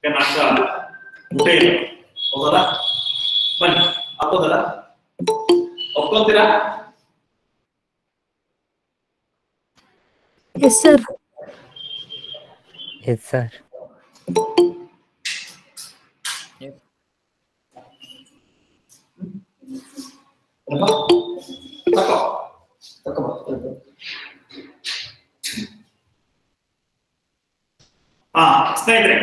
ಏನ್ ಅಷ್ಟ ಊಟ ಇಲ್ಲ ಹೌದಲ್ಲ ಬನ್ನಿ ಹಾಕೋದಲ್ಲ ಒಪ್ಕೊಂತೀರಾ ಎಸ್ ಸರ್ ಎಸ್ ಸರ್ ಏನಪ್ಪ? ತಕೋ ತಕೋ ಬಾ, ತಕೋ. ಹಾ ಸ್ನೇಹಿತರೆ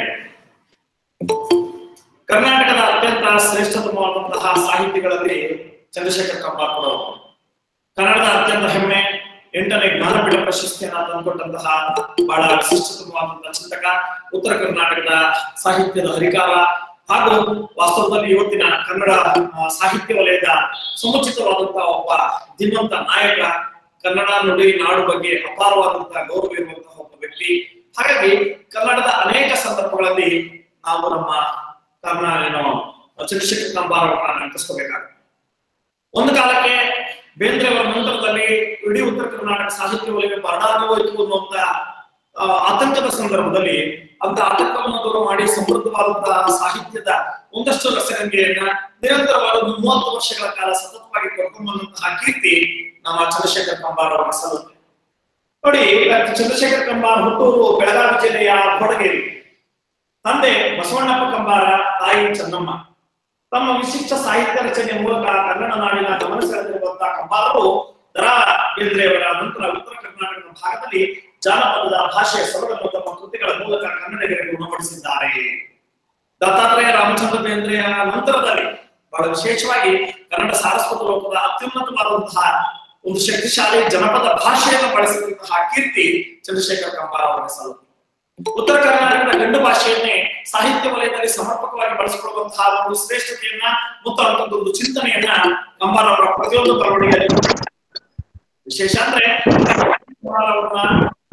ಕರ್ನಾಟಕದ ಅತ್ಯಂತ ಶ್ರೇಷ್ಠತಮವಾದಂತಹ ಸಾಹಿತಿಗಳಲ್ಲಿ ಚಂದ್ರಶೇಖರ್ ಕಂಬಾರ್ ಕೂಡ ಒಬ್ಬರು. ಕನ್ನಡದ ಅತ್ಯಂತ ಹೆಮ್ಮೆ ಎಂಟನೇ ಜ್ಞಾನಪೀಠ ಪ್ರಶಸ್ತಿಯನ್ನ ತಂದುಕೊಟ್ಟಂತಹ ಬಹಳ ವಿಶಿಷ್ಟತಮವಾದಂತಹ ಚಿಂತಕ ಉತ್ತರ ಕರ್ನಾಟಕದ ಸಾಹಿತ್ಯದ ಹರಿಕಾರ ಹಾಗೂ ವಾಸ್ತವದಲ್ಲಿ ಇವತ್ತಿನ ಕನ್ನಡ ಆ, ಸಾಹಿತ್ಯ ವಲಯದ ಸಮುಚಿತವಾದಂತಹ ಒಬ್ಬ ಧೀಮಂತ ನಾಯಕ ಕನ್ನಡ ನುಡಿ ನಾಡು ಬಗ್ಗೆ ಅಪಾರವಾದಂತಹ ಗೌರವ ಇರುವಂತಹ ಒಬ್ಬ ವ್ಯಕ್ತಿ ಹಾಗಾಗಿ ಕನ್ನಡದ ಅನೇಕ ಸಂದರ್ಭಗಳಲ್ಲಿ ನಾವು ನಮ್ಮ ಕರ್ನ ಏನು ಚಂದ್ರಶೇಖರ್ ಕಂಬಾರ್ ಅವರನ್ನ ನೆನಪಿಸ್ಕೋಬೇಕಾಗುತ್ತೆ ಒಂದು ಕಾಲಕ್ಕೆ ಬೇಂದ್ರೆ ಅವರ ನಂತರದಲ್ಲಿ ಇಡೀ ಉತ್ತರ ಕರ್ನಾಟಕ ಸಾಹಿತ್ಯ ವಲಯ ಬರಡಾಗಿ ಹೋಯ್ತು ಅನ್ನುವಂತ ಆ, ಆತಂಕದ ಸಂದರ್ಭದಲ್ಲಿ ಅಂತ ಆತಂಕವನ್ನು ದೂರ ಮಾಡಿ ಸಮೃದ್ಧವಾದಂತಹ ಸಾಹಿತ್ಯದ ಒಂದಷ್ಟು ರಸಗಂಗೆಯನ್ನ ನಿರಂತರವಾದ ಒಂದು ಮೂವತ್ತು ವರ್ಷಗಳ ಕಾಲ ಸತತವಾಗಿ ಕೊಂಡ್ಕೊಂಡಂತಹ ಕೀರ್ತಿ ನಮ್ಮ ಚಂದ್ರಶೇಖರ್ ಕಂಬಾರ್ ಅವರ ಸಲ್ಲುತ್ತೆ ನೋಡಿ ಡಾಕ್ಟರ್ ಚಂದ್ರಶೇಖರ್ ಕಂಬಾರ್ ಹುಟ್ಟೂರು ಬೆಳಗಾವಿ ಜಿಲ್ಲೆಯ ಕೊಡಗೇರಿ ತಂದೆ ಬಸವಣ್ಣಪ್ಪ ಕಂಬಾರ ತಾಯಿ ಚನ್ನಮ್ಮ ತಮ್ಮ ವಿಶಿಷ್ಟ ಸಾಹಿತ್ಯ ರಚನೆಯ ಮೂಲಕ ಕನ್ನಡ ನಾಡಿನ ಗಮನ ಸೆಳೆದಿರುವಂತಹ ಕಂಬಾರರು ದರಾ ಬೇಂದ್ರೆಯವರ ನಂತರ ಉತ್ತರ ಕರ್ನಾಟಕದ ಭಾಗದಲ್ಲಿ ಜಾನಪದದ ಭಾಷೆಯ ಸೊಗಡನ್ನು ತಮ್ಮ ಕೃತಿಗಳ ಮೂಲಕ ಕನ್ನಡಿಗರಿಗೆ ಗುಣಪಡಿಸಿದ್ದಾರೆ ದತ್ತಾತ್ರೇಯ ರಾಮಚಂದ್ರ ಬೇಂದ್ರೆಯ ನಂತರದಲ್ಲಿ ಬಹಳ ವಿಶೇಷವಾಗಿ ಕನ್ನಡ ಸಾರಸ್ವತ ಲೋಕದ ಅತ್ಯುನ್ನತವಾದಂತಹ ಒಂದು ಶಕ್ತಿಶಾಲಿ ಜನಪದ ಭಾಷೆಯನ್ನು ಬಳಸಿದಂತಹ ಕೀರ್ತಿ ಚಂದ್ರಶೇಖರ್ ಕಂಬಾರ ಅವರ ಸಲ್ಲುತ್ತೆ ಉತ್ತರ ಕರ್ನಾಟಕದ ಗಂಡು ಭಾಷೆಯನ್ನೇ ಸಾಹಿತ್ಯ ವಲಯದಲ್ಲಿ ಸಮರ್ಪಕವಾಗಿ ಬಳಸಿಕೊಳ್ಳುವಂತಹ ಒಂದು ಶ್ರೇಷ್ಠತೆಯನ್ನ ಮತ್ತು ಅಂತದ್ದು ಒಂದು ಚಿಂತನೆಯನ್ನ ಕಂಬಾರ ಅವರ ಪ್ರತಿಯೊಂದು ಬರವಣಿಗೆಯಲ್ಲಿ ವಿಶೇಷ ಅಂದ್ರೆ ಕಂಬಾರ ಅವ್ರನ್ನ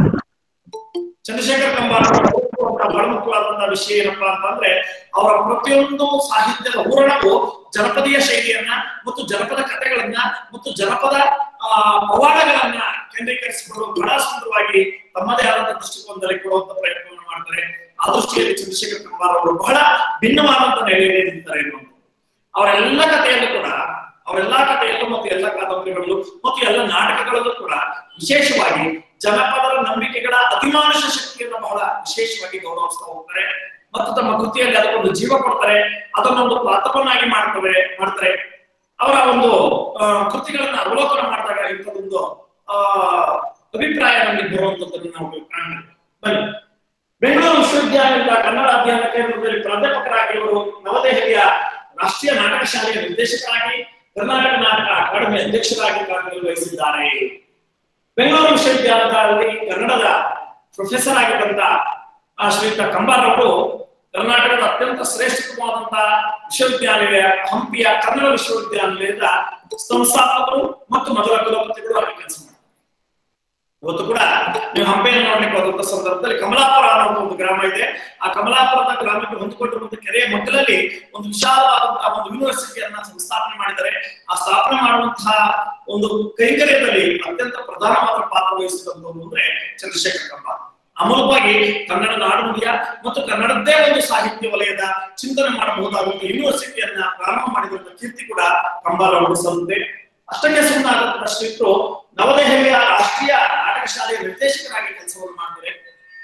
ಚಂದ್ರಶೇಖರ್ ಕಂಬಾರ ಅವರು ಓದುವಂತಹ ಬಹಳ ಮುಖ್ಯವಾದಂತಹ ವಿಷಯ ಏನಪ್ಪಾ ಅಂತಂದ್ರೆ ಅವರ ಪ್ರತಿಯೊಂದು ಸಾಹಿತ್ಯದ ಹೂರಣವು ಜನಪದೀಯ ಶೈಲಿಯನ್ನ ಮತ್ತು ಜನಪದ ಕಥೆಗಳನ್ನ ಮತ್ತು ಜನಪದ ಆ ಪವಾಡಗಳನ್ನ ಕೇಂದ್ರೀಕರಿಸಿಕೊಂಡು ಬಹಳ ಸುಂದರವಾಗಿ ತಮ್ಮದೇ ಆದಂತಹ ದೃಷ್ಟಿಕೋನದಲ್ಲಿ ಕೊಡುವಂತ ಪ್ರಯತ್ನವನ್ನು ಮಾಡ್ತಾರೆ ಆ ದೃಷ್ಟಿಯಲ್ಲಿ ಚಂದ್ರಶೇಖರ್ ಕಂಬಾರ್ ಅವರು ಬಹಳ ಭಿನ್ನವಾದಂತ ನೆಲೆಯಲ್ಲಿ ನಿಂತಾರೆ ಎನ್ನುವಂಥದ್ದು ಅವರೆಲ್ಲ ಕಥೆಯಲ್ಲೂ ಕೂಡ ಅವರೆಲ್ಲಾ ಕಥೆಯಲ್ಲೂ ಮತ್ತು ಎಲ್ಲ ಕಾದಂಬರಿಗಳಲ್ಲೂ ಮತ್ತು ಎಲ್ಲ ನಾಟಕಗಳಲ್ಲೂ ಕೂಡ ವಿಶೇಷವಾಗಿ ಜನಪದರ ನಂಬಿಕೆಗಳ ಅತಿಮಾನುಷ ಶಕ್ತಿಯನ್ನು ಬಹಳ ವಿಶೇಷವಾಗಿ ಗೌರವಿಸ್ತಾ ಹೋಗ್ತಾರೆ ಮತ್ತು ತಮ್ಮ ಕೃತಿಯಲ್ಲಿ ಅದಕ್ಕೊಂದು ಜೀವ ಕೊಡ್ತಾರೆ ಅದನ್ನೊಂದು ಪಾತ್ರವನ್ನಾಗಿ ಮಾಡ್ತಾರೆ ಮಾಡ್ತಾರೆ ಅವರ ಒಂದು ಆ, ಕೃತಿಗಳನ್ನ ಅವಲೋಕನ ಮಾಡಿದಾಗ ಇಂಥದ್ದೊಂದು ಆ ಅಭಿಪ್ರಾಯ ನಮಗೆ ಬರುವಂತದ್ದನ್ನು ನಾವು ಕಾಣ್ತೀವಿ ಬನ್ನಿ ಬೆಂಗಳೂರು ವಿಶ್ವವಿದ್ಯಾಲಯದ ಕನ್ನಡ ಅಧ್ಯಯನ ಕೇಂದ್ರದಲ್ಲಿ ಪ್ರಾಧ್ಯಾಪಕರಾಗಿ ಅವರು ನವದೆಹಲಿಯ ರಾಷ್ಟ್ರೀಯ ನಾಟಕ ಶಾಲೆಯ ನಿರ್ದೇಶಕರಾಗಿ ಕರ್ನಾಟಕ ನಾಟಕ ಅಕಾಡೆಮಿ ಅಧ್ಯಕ್ಷರಾಗಿ ಕಾರ್ಯನಿರ್ವಹಿಸಿದ್ದಾರೆ ಬೆಂಗಳೂರು ವಿಶ್ವವಿದ್ಯಾಲಯದಲ್ಲಿ ಕನ್ನಡದ ಪ್ರೊಫೆಸರ್ ಆಗಿದ್ದಂತ ಆ ಶ್ರೀಯುತ ಕಂಬಾರ್ ಅವರು ಕರ್ನಾಟಕದ ಅತ್ಯಂತ ಶ್ರೇಷ್ಠವಾದಂತಹ ವಿಶ್ವವಿದ್ಯಾಲಯ ಹಂಪಿಯ ಕನ್ನಡ ವಿಶ್ವವಿದ್ಯಾಲಯದ ಸಂಸ್ಥಾಪಕರು ಮತ್ತು ಮೊದಲ ಕುಲಪತಿಗಳು ಆಗಿ ಕೆಲಸ ಮಾಡ್ತಾರೆ ಇವತ್ತು ಕೂಡ ನೀವು ಹಂಪೆಯನ್ನು ನೋಡ್ಲಿಕ್ಕೆ ಹೋದಂತ ಸಂದರ್ಭದಲ್ಲಿ ಕಮಲಾಪುರ ಅನ್ನೋ ಒಂದು ಗ್ರಾಮ ಇದೆ ಆ ಕಮಲಾಪುರದ ಗ್ರಾಮಕ್ಕೆ ಹೊಂದಿಕೊಂಡಿರುವಂತ ಕೆರೆಯ ಮಗ್ಗಲಲ್ಲಿ ಒಂದು ವಿಶಾಲವಾದಂತಹ ಒಂದು ಯೂನಿವರ್ಸಿಟಿಯನ್ನ ಸಂಸ್ಥಾಪನೆ ಮಾಡಿದ್ದಾರೆ ಆ ಸ್ಥಾಪನೆ ಮಾಡುವಂತಹ ಒಂದು ಕೈಂಕರ್ಯದಲ್ಲಿ ಅತ್ಯಂತ ಪ್ರಧಾನವಾದ ಪಾತ್ರ ವಹಿಸಿದಂತವ್ರು ಅಂದ್ರೆ ಚಂದ್ರಶೇಖರ್ ಕಂಬಾರ್ ಆ ಮೂಲಕವಾಗಿ ಕನ್ನಡ ನಾಡುನುಡಿಯ ಮತ್ತು ಕನ್ನಡದ್ದೇ ಒಂದು ಸಾಹಿತ್ಯ ವಲಯದ ಚಿಂತನೆ ಮಾಡಬಹುದಾದಂತಹ ಯೂನಿವರ್ಸಿಟಿಯನ್ನ ಪ್ರಾರಂಭ ಮಾಡಿದಂತ ಕೀರ್ತಿ ಕೂಡ ಕಂಬಾರ್ ಅವರು ಸಲ್ಲುತ್ತೆ ಅಷ್ಟಕ್ಕೆ ಸುಮ್ಮನಾದಂತಹ ಶ್ರೀಕರು ನವದೆಹಲಿಯ ರಾಷ್ಟ್ರೀಯ ನಾಟಕ ಶಾಲೆಯ ನಿರ್ದೇಶಕರಾಗಿ ಕೆಲಸವನ್ನು ಮಾಡ್ತಾರೆ